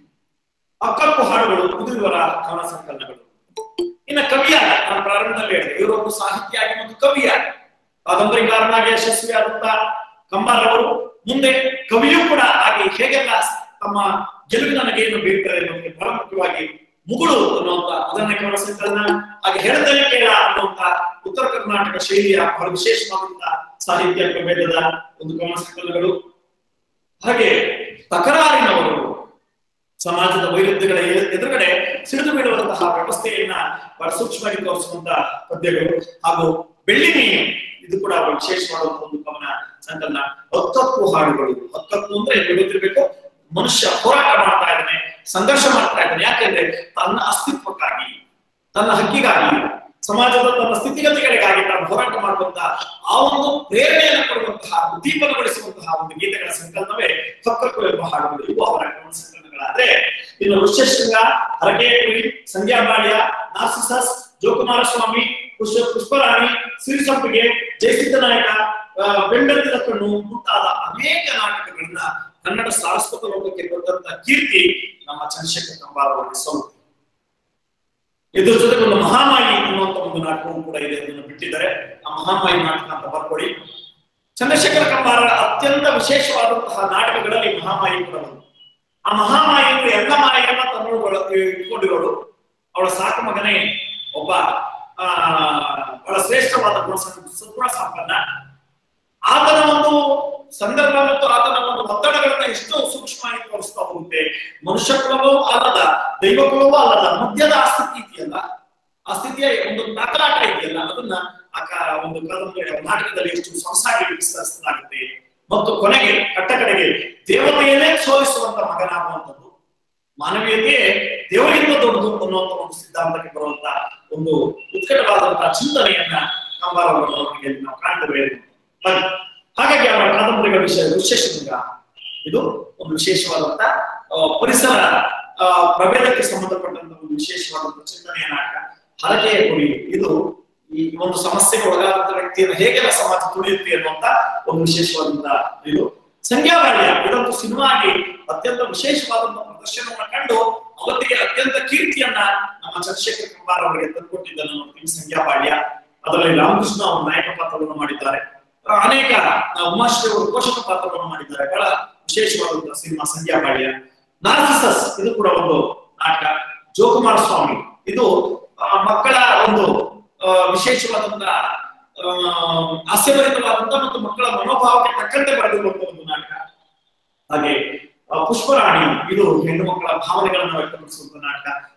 ಅಕ್ಕಕ್ಕು ಹಾಡುಗಳು ಕುದುರಿವರ ಕವನ ಸಂಕಲನಗಳು ಇನ್ನ ಕವಿಯಾಗ ನಾನು ಪ್ರಾರಂಭದಲ್ಲಿ ಹೇಳಿದೆ ಇವರೊಬ್ಬರು ಸಾಹಿತ್ಯಾಗಿ ಮತ್ತು ಕವಿಯಾಗಿ ಕಾದಂಬರಿಕಾರನಾಗಿ ಯಶಸ್ವಿಯಾದಂತ ಕಂಬಾರವರು ಮುಂದೆ ಕವಿಯೂ ಕೂಡ ಆಗಿ ಹೇಗೆಲ್ಲ ತಮ್ಮ ಗೆಲುವಿನ ನಗೆಯನ್ನು ಬೀಳ್ತಾರೆ ಅನ್ನೋದಕ್ಕೆ ಬಹಳ ಮುಖ್ಯವಾಗಿ ಮುಗುಳು ಅನ್ನುವಂತ ಮೊದಲನೇ ಕವನ ಸಂಕಲನ ಹಾಗೆ ಹೇಳದಲ್ಲೇ ಕೇಳ ಅನ್ನುವಂತ ಉತ್ತರ ಕರ್ನಾಟಕ ಶೈಲಿಯ ಬಹಳ ವಿಶೇಷವಾದಂತ ಸಾಹಿತ್ಯ ಪ್ರಭೇದದ ಒಂದು ಕವನ ಸಂಕಲನಗಳು ಹಾಗೆ ತಕರಾರಿನವರು ಸಮಾಜದ ವೈರುಧ್ಯಗಳ ಎ- ಎದುರುಗಡೆ ಸಿಡಿದು ಬೀಳುವಂತಹ ವ್ಯವಸ್ಥೆಯನ್ನ ಬಹಳ ಸೂಕ್ಷ್ಮವಾಗಿ ತೋರಿಸುವಂತ ಪದ್ಯಗಳು ಹಾಗೂ ಬೆಳ್ಳಿ ಮೀನು ಇದು ಕೂಡ ಒಂದು ವಿಶೇಷವಾದಂತಹ ಒಂದು ಕವನ ಸಂಕಲನ ಹತ್ತಕ್ಕೂ ಹಾಡುಗಳು ಹತ್ತಕ್ಕೂ ಅಂದ್ರೆ ನಿಮ್ಗೆ ಗೊತ್ತಿರ್ಬೇಕು ಮನುಷ್ಯ ಹೋರಾಟ ಮಾಡ್ತಾ ಇದ್ದಾನೆ ಸಂಘರ್ಷ ಮಾಡ್ತಾ ಇದ್ದಾನೆ ಯಾಕೆಂದ್ರೆ ತನ್ನ ಅಸ್ತಿತ್ವಕ್ಕಾಗಿ ತನ್ನ ಹಕ್ಕಿಗಾಗಿ ಸಮಾಜದ ತನ್ನ ಸ್ಥಿತಿಗತಿಗಳಿಗಾಗಿ ತಾನು ಹೋರಾಟ ಮಾಡುವಂತಹ ಆ ಒಂದು ಪ್ರೇರಣೆಯನ್ನು ಕೊಡುವಂತಹ ಉದ್ದೀಪನಗೊಳಿಸುವಂತಹ ಒಂದು ಗೀತೆಗಳ ಸಂಕಲನವೇ ಹಕ್ಕಕ್ಕು ಎಂಬ ಹಾಡುಗಳು ಇವು ಅವರ ಕವನ ಸಂಕಲನಗಳಾದ್ರೆ ಇನ್ನು ಋಷ್ಯಶೃಂಗ ಹರಕೆ ಕುರಿ ಸಂಧ್ಯಾಬಾಳ್ಯ ನಾರ್ಸಿಸಸ್ ಜೋಕುಮಾರಸ್ವಾಮಿ ಪುಷ್ಪ ಪುಷ್ಪರಾಣಿ ಸಿರಿಸಂಪಿಗೆ ಜಯಸಿದ್ಧ ನಾಯಕ ಆ, ಬೆಂಬಲಿತ ಕಣ್ಣು ಮುಂತಾದ ಅನೇಕ ನಾಟಕಗಳನ್ನ ಕನ್ನಡ ಸಾರಸ್ವತ ಲೋಕಕ್ಕೆ ಕೊಟ್ಟಂತ ಕೀರ್ತಿ ನಮ್ಮ ಚಂದ್ರಶೇಖರ ಕಂಬಾರ ಅವರಿಗೆ ಸೌಖ್ಯ ಇದ್ರ ಜೊತೆಗೆ ಒಂದು ಮಹಾಮಾಯಿ ಅನ್ನುವಂತ ಒಂದು ನಾಟಕವೂ ಕೂಡ ಇದೆ ಅದನ್ನು ಬಿಟ್ಟಿದ್ದಾರೆ ಆ ಮಹಾಮಾಯಿ ನಾಟಕ ಅಂತ ಬರ್ಕೊಳ್ಳಿ ಚಂದ್ರಶೇಖರ ಕಂಬಾರ ಅತ್ಯಂತ ವಿಶೇಷವಾದಂತಹ ನಾಟಕಗಳಲ್ಲಿ ಮಹಾಮಾಯಿ ಕೂಡ ಒಂದು ಆ ಮಹಾಮಾಯಿ ಅಂದ್ರೆ ಎಲ್ಲ ಮಾಯೆಯನ್ನ ತನ್ನೊಳಗೊಳ ಇಟ್ಕೊಂಡಿರೋಳು ಅವಳ ಸಾಕು ಮಗನೇ ಒಬ್ಬ ಆ ಬಹಳ ಶ್ರೇಷ್ಠವಾದ ಗುಣ ಸಂ- ಸದ್ಗುಣ ಸಂಪನ್ನ ಆತನ ಒಂದು ಸಂದರ್ಭ ಮತ್ತು ಆತನ ಒಂದು ಒತ್ತಡಗಳನ್ನ ಎಷ್ಟು ಸೂಕ್ಷ್ಮವಾಗಿ ತೋರಿಸ್ತಾ ಹೋಗುತ್ತೆ ಮನುಷ್ಯತ್ವವೂ ಅಲ್ಲದ ದೈವಕುಲವೂ ಅಲ್ಲದ ಮಧ್ಯದ ಆ ಸ್ಥಿತಿ ಇದೆಯಲ್ಲ ಆ ಸ್ಥಿತಿಯ ಒಂದು ನಕಲಾಟ ಇದೆಯಲ್ಲ ಅದನ್ನ ಆ ಕ- ಒಂದು ಕಾದಂಬರಿ ನಾಟಕದಲ್ಲಿ ಎಷ್ಟು ಸೊಗಸಾಗಿ ವಿಸ್ತರಿಸಲಾಗುತ್ತೆ ಮತ್ತು ಕೊನೆಗೆ ಕಟ್ಟ ಕಡೆಗೆ ದೇವತೆಯನ್ನೇ ಸೋಲಿಸುವಂತ ಮಗನಾಗುವಂಥದ್ದು ಮಾನವೀಯತೆ ದೇವರಿಂದ ದೊಡ್ಡದು ಅನ್ನುವಂತ ಒಂದು ಸಿದ್ಧಾಂತಕ್ಕೆ ಬರುವಂತ ಒಂದು ಉತ್ಕಟವಾದಂತಹ ಚಿಂತನೆಯನ್ನ ಕಂಬಾರ ಅವರ ಬರವಣಿಗೆಯಲ್ಲಿ ನಾವು ಕಾಣ್ತೇವೆ ಬನ್ನಿ. ಹಾಗಾಗಿ ಅವರ ಕಾದಂಬರಿಗಳ ವಿಷಯ ಋಷ್ಯಶೃಂಗ ಇದು ಒಂದು ವಿಶೇಷವಾದಂತ ಆ, ಪರಿಸರ ಆ, ಪ್ರಭೇದಕ್ಕೆ ಸಂಬಂಧಪಟ್ಟಂತ ಒಂದು ವಿಶೇಷವಾದಂತ ಚಿಂತನೆಯ ನಾಟಕ ಹರಕೆಯ ಕುರಿ ಇದು ಈ ಒಂದು ಸಮಸ್ಯೆಗೆ ಒಳಗಾದಂತ ವ್ಯಕ್ತಿಯನ್ನು ಹೇಗೆಲ್ಲ ಸಮಾಜ ತುಳಿಯುತ್ತೆ ಅನ್ನುವಂತ ಒಂದು ವಿಶೇಷವಾದಂತ ಇದು ಸಂಖ್ಯಾಬಾಳ್ಯ ಇದೊಂದು ಸಿನಿಮಾ ಆಗಿ ಅತ್ಯಂತ ವಿಶೇಷವಾದಂತ ಪ್ರದರ್ಶನವನ್ನ ಕಂಡು ಅವತ್ತಿಗೆ ಅತ್ಯಂತ ಕೀರ್ತಿಯನ್ನ ನಮ್ಮ ಚಂದ್ರಶೇಖರ್ ಕುಮಾರ್ ಅವರಿಗೆ ತಂದುಕೊಟ್ಟಿದ್ದನ್ನು ನೋಡ್ತೀವಿ ಸಂಖ್ಯಾಬಾಳ್ಯ ಅದರಲ್ಲಿ ರಾಮಕೃಷ್ಣ ಅವರು ನಾಯಕ ಪಾತ್ರವನ್ನು ಮಾಡಿದ್ದಾರೆ ಆ, ಅನೇಕ ಆ, ಉಮಾಶ್ರೀ ಅವರು ಪೋಷಕ ಪಾತ್ರವನ್ನು ಮಾಡಿದ್ದಾರೆ ಬಹಳ ವಿಶೇಷವಾದಂತಹ ಸಿನಿಮಾ ಸಂಖ್ಯಾಬಾಳ್ಯ ನಾರ್ಸಿಸಸ್ ಇದು ಕೂಡ ಒಂದು ನಾಟಕ ಜೋಕುಮಾರ ಸ್ವಾಮಿ ಇದು ಆ, ಮಕ್ಕಳ ಒಂದು ಆ, ವಿಶೇಷವಾದಂತಹ ಆ, ಹಾಸ್ಯಭರಿತವಾದಂತಹ ಮತ್ತು ಮಕ್ಕಳ ಮನೋಭಾವಕ್ಕೆ ತಕ್ಕಂತೆ ಬರೆದಿರುವಂತಹ ಒಂದು ನಾಟಕ ಹಾಗೆ ಆ, ಪುಷ್ಪರಾಣಿ ಇದು ಹೆಣ್ಣು ಮಕ್ಕಳ ಭಾವನೆಗಳನ್ನು ವ್ಯಕ್ತಪಡಿಸುವಂತ ನಾಟಕ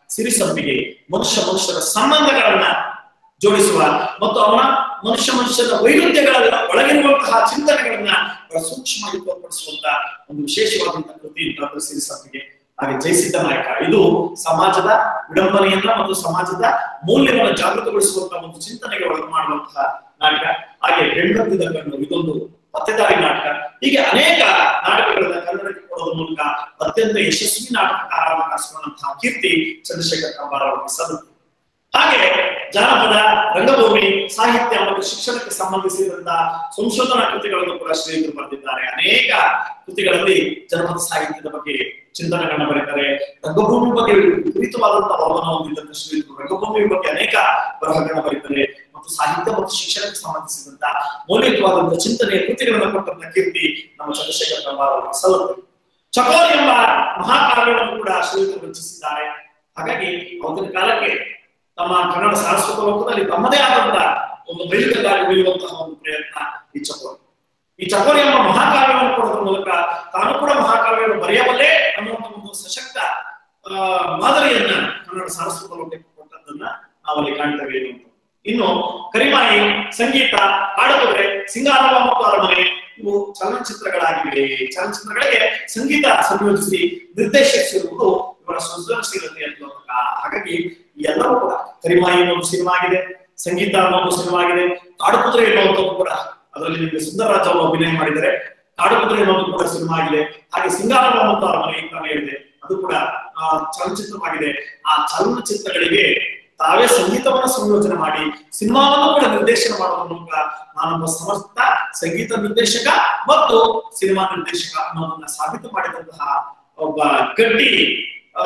ಸಿರಿಸಂಪಿಗೆ ಮನುಷ್ಯ ಮನುಷ್ಯರ ಸಂಬಂಧಗಳನ್ನ ಜೋಡಿಸುವ ಮತ್ತು ಅವನ ಮನುಷ್ಯ ಮನುಷ್ಯನ ವೈರುಧ್ಯಗಳ ಒಳಗಿರುವಂತಹ ಚಿಂತನೆಗಳನ್ನ ಬಹಳ ಸೂಕ್ಷ್ಮವಾಗಿ ತೋರ್ಪಡಿಸುವಂತ ಒಂದು ವಿಶೇಷವಾದಂತಹ ಕೃತಿ ಅಂತಂದ್ರೆ ಸಿರಿಸಂಪಿಗೆ ಹಾಗೆ ಜಯಸಿದ್ಧ ನಾಯಕ ಇದು ಸಮಾಜದ ವಿಡಂಬನೆಯನ್ನ ಮತ್ತು ಸಮಾಜದ ಮೌಲ್ಯವನ್ನು ಜಾಗೃತಗೊಳಿಸುವಂತಹ ಒಂದು ಚಿಂತನೆಗೆ ಒಳಗೆ ಮಾಡುವಂತಹ ನಾಟಕ ಹಾಗೆ ಹೆಣ್ಣೊತ್ತಿದ ಕಣ್ಣು ಇದೊಂದು ಪತ್ತೆದಾರಿ ನಾಟಕ ಹೀಗೆ ಅನೇಕ ನಾಟಕಗಳನ್ನ ಕನ್ನಡಕ್ಕೆ ಕೊಡೋದ್ರ ಮೂಲಕ ಅತ್ಯಂತ ಯಶಸ್ವಿ ನಾಟಕಕಾರರನ್ನು ಕರೆಸಿಕೊಂಡಂತಹ ಕೀರ್ತಿ ಚಂದ್ರಶೇಖರ್ ಕಂಬಾರ ಅವರಿಗೆ ಸಲ್ಲುತ್ತೆ ಹಾಗೆ ಜಾನಪದ ರಂಗಭೂಮಿ ಸಾಹಿತ್ಯ ಮತ್ತು ಶಿಕ್ಷಣಕ್ಕೆ ಸಂಬಂಧಿಸಿದಂತಹ ಸಂಶೋಧನಾ ಕೃತಿಗಳನ್ನು ಕೂಡ ಶ್ರೀಯುತರು ಬರೆದಿದ್ದಾರೆ ಅನೇಕ ಕೃತಿಗಳಲ್ಲಿ ಜನಪದ ಸಾಹಿತ್ಯದ ಬಗ್ಗೆ ಚಿಂತನೆಗಳನ್ನ ಬರೀತಾರೆ ರಂಗಭೂಮಿ ಬಗ್ಗೆ ವಿಪರೀತವಾದಂತಹ ಅವಲಂಬನ ಹೊಂದಿದ್ದಂತ ಶ್ರೀಯುತರು ರಂಗಭೂಮಿ ಬಗ್ಗೆ ಅನೇಕ ಬರಹಗಳನ್ನ ಬರೀತಾರೆ ಮತ್ತು ಸಾಹಿತ್ಯ ಮತ್ತು ಶಿಕ್ಷಣಕ್ಕೆ ಸಂಬಂಧಿಸಿದಂತ ಮೌಲ್ಯಯುತವಾದಂತಹ ಚಿಂತನೆಯ ಕೃತಿಗಳನ್ನು ಕೊಟ್ಟಂತ ಕೀರ್ತಿ ನಮ್ಮ ಚಂದ್ರಶೇಖರ್ ಕಂಬಾರ ಅವರಿಗೆ ಸಲ್ಲುತ್ತೆ ಚಕೋರಿ ಎಂಬ ಮಹಾಕಾವ್ಯವನ್ನು ಕೂಡ ಶ್ರೀಯುತರು ರಚಿಸಿದ್ದಾರೆ ಹಾಗಾಗಿ ಅವತ್ತಿನ ಕಾಲಕ್ಕೆ ತಮ್ಮ ಕನ್ನಡ ಸಾರಸ್ವತ ಲೋಕದಲ್ಲಿ ತಮ್ಮದೇ ಆದಂತಹ ಒಂದು ಬೈಲಿಕದಾರಿ ಉಳಿಯುವಂತಹ ಒಂದು ಪ್ರಯತ್ನ ಈ ಚಕೋರಿ ಈ ಚಕೋರಿ ಎಂಬ ಮಹಾಕಾವ್ಯವನ್ನು ಕೊಡೋದ್ರ ಮೂಲಕ ತಾನು ಕೂಡ ಮಹಾಕಾವ್ಯವನ್ನು ಬರೆಯಬಲ್ಲೆ ಅನ್ನುವಂಥ ಒಂದು ಸಶಕ್ತ ಆ, ಮಾದರಿಯನ್ನ ಕನ್ನಡ ಸಾರಸ್ವತ ಲೋಕಕ್ಕೆ ಕೊಟ್ಟದ್ದನ್ನ ನಾವಲ್ಲಿ ಕಾಣ್ತೇವೆ ಅಂತ ಇನ್ನು ಕರಿಮಾಯಿ ಸಂಗೀತ ಹಾಡುಗೊರೆ ಸಿಂಗಾರವ ಮತ್ತು ಅರಮನೆ ಇವು ಚಲನಚಿತ್ರಗಳಾಗಿವೆ ಚಲನಚಿತ್ರಗಳಿಗೆ ಸಂಗೀತ ಸಂಯೋಜಿಸಿ ನಿರ್ದೇಶಿಸಿರುವುದು ಇವರ ಸೃಜನಶೀಲತೆಯ ಮೂಲಕ ಹಾಗಾಗಿ ಈ ಎಲ್ಲವೂ ಕೂಡ ಕರಿಮಾಯಿ ಅನ್ನೋದು ಸಿನಿಮಾ ಆಗಿದೆ ಸಂಗೀತ ಅನ್ನೋದು ಸಿನಿಮಾ ಆಗಿದೆ ಕಾಡುಕುದುರೆ ಎನ್ನುವಂಥದ್ದು ಕೂಡ ಅದರಲ್ಲಿ ನಿಮಗೆ ಸುಂದರರಾಜ್ ಅವರು ಅಭಿನಯ ಮಾಡಿದರೆ ಕಾಡುಕುದುರೆ ಅನ್ನೋದು ಕೂಡ ಸಿನಿಮಾ ಆಗಿದೆ ಹಾಗೆ ಸಿಂಗಾರವ ಮತ್ತು ಅರಮನೆ ಅಂತ ಹೇಳಿದೆ ಅದು ಕೂಡ ಆ, ಚಲನಚಿತ್ರವಾಗಿದೆ ಆ ಚಲನಚಿತ್ರಗಳಿಗೆ ತಾವೇ ಸಂಗೀತವನ್ನ ಸಂಯೋಜನೆ ಮಾಡಿ ಸಿನಿಮಾವನ್ನು ಕೂಡ ನಿರ್ದೇಶನ ಮಾಡೋದ್ರ ಮೂಲಕ ನಾನೊಬ್ಬ ಸಮರ್ಥ ಸಂಗೀತ ನಿರ್ದೇಶಕ ಮತ್ತು ಸಿನಿಮಾ ನಿರ್ದೇಶಕ ಅನ್ನೋದನ್ನ ಸಾಬೀತು ಮಾಡಿದಂತಹ ಒಬ್ಬ ಗಟ್ಟಿ ಆ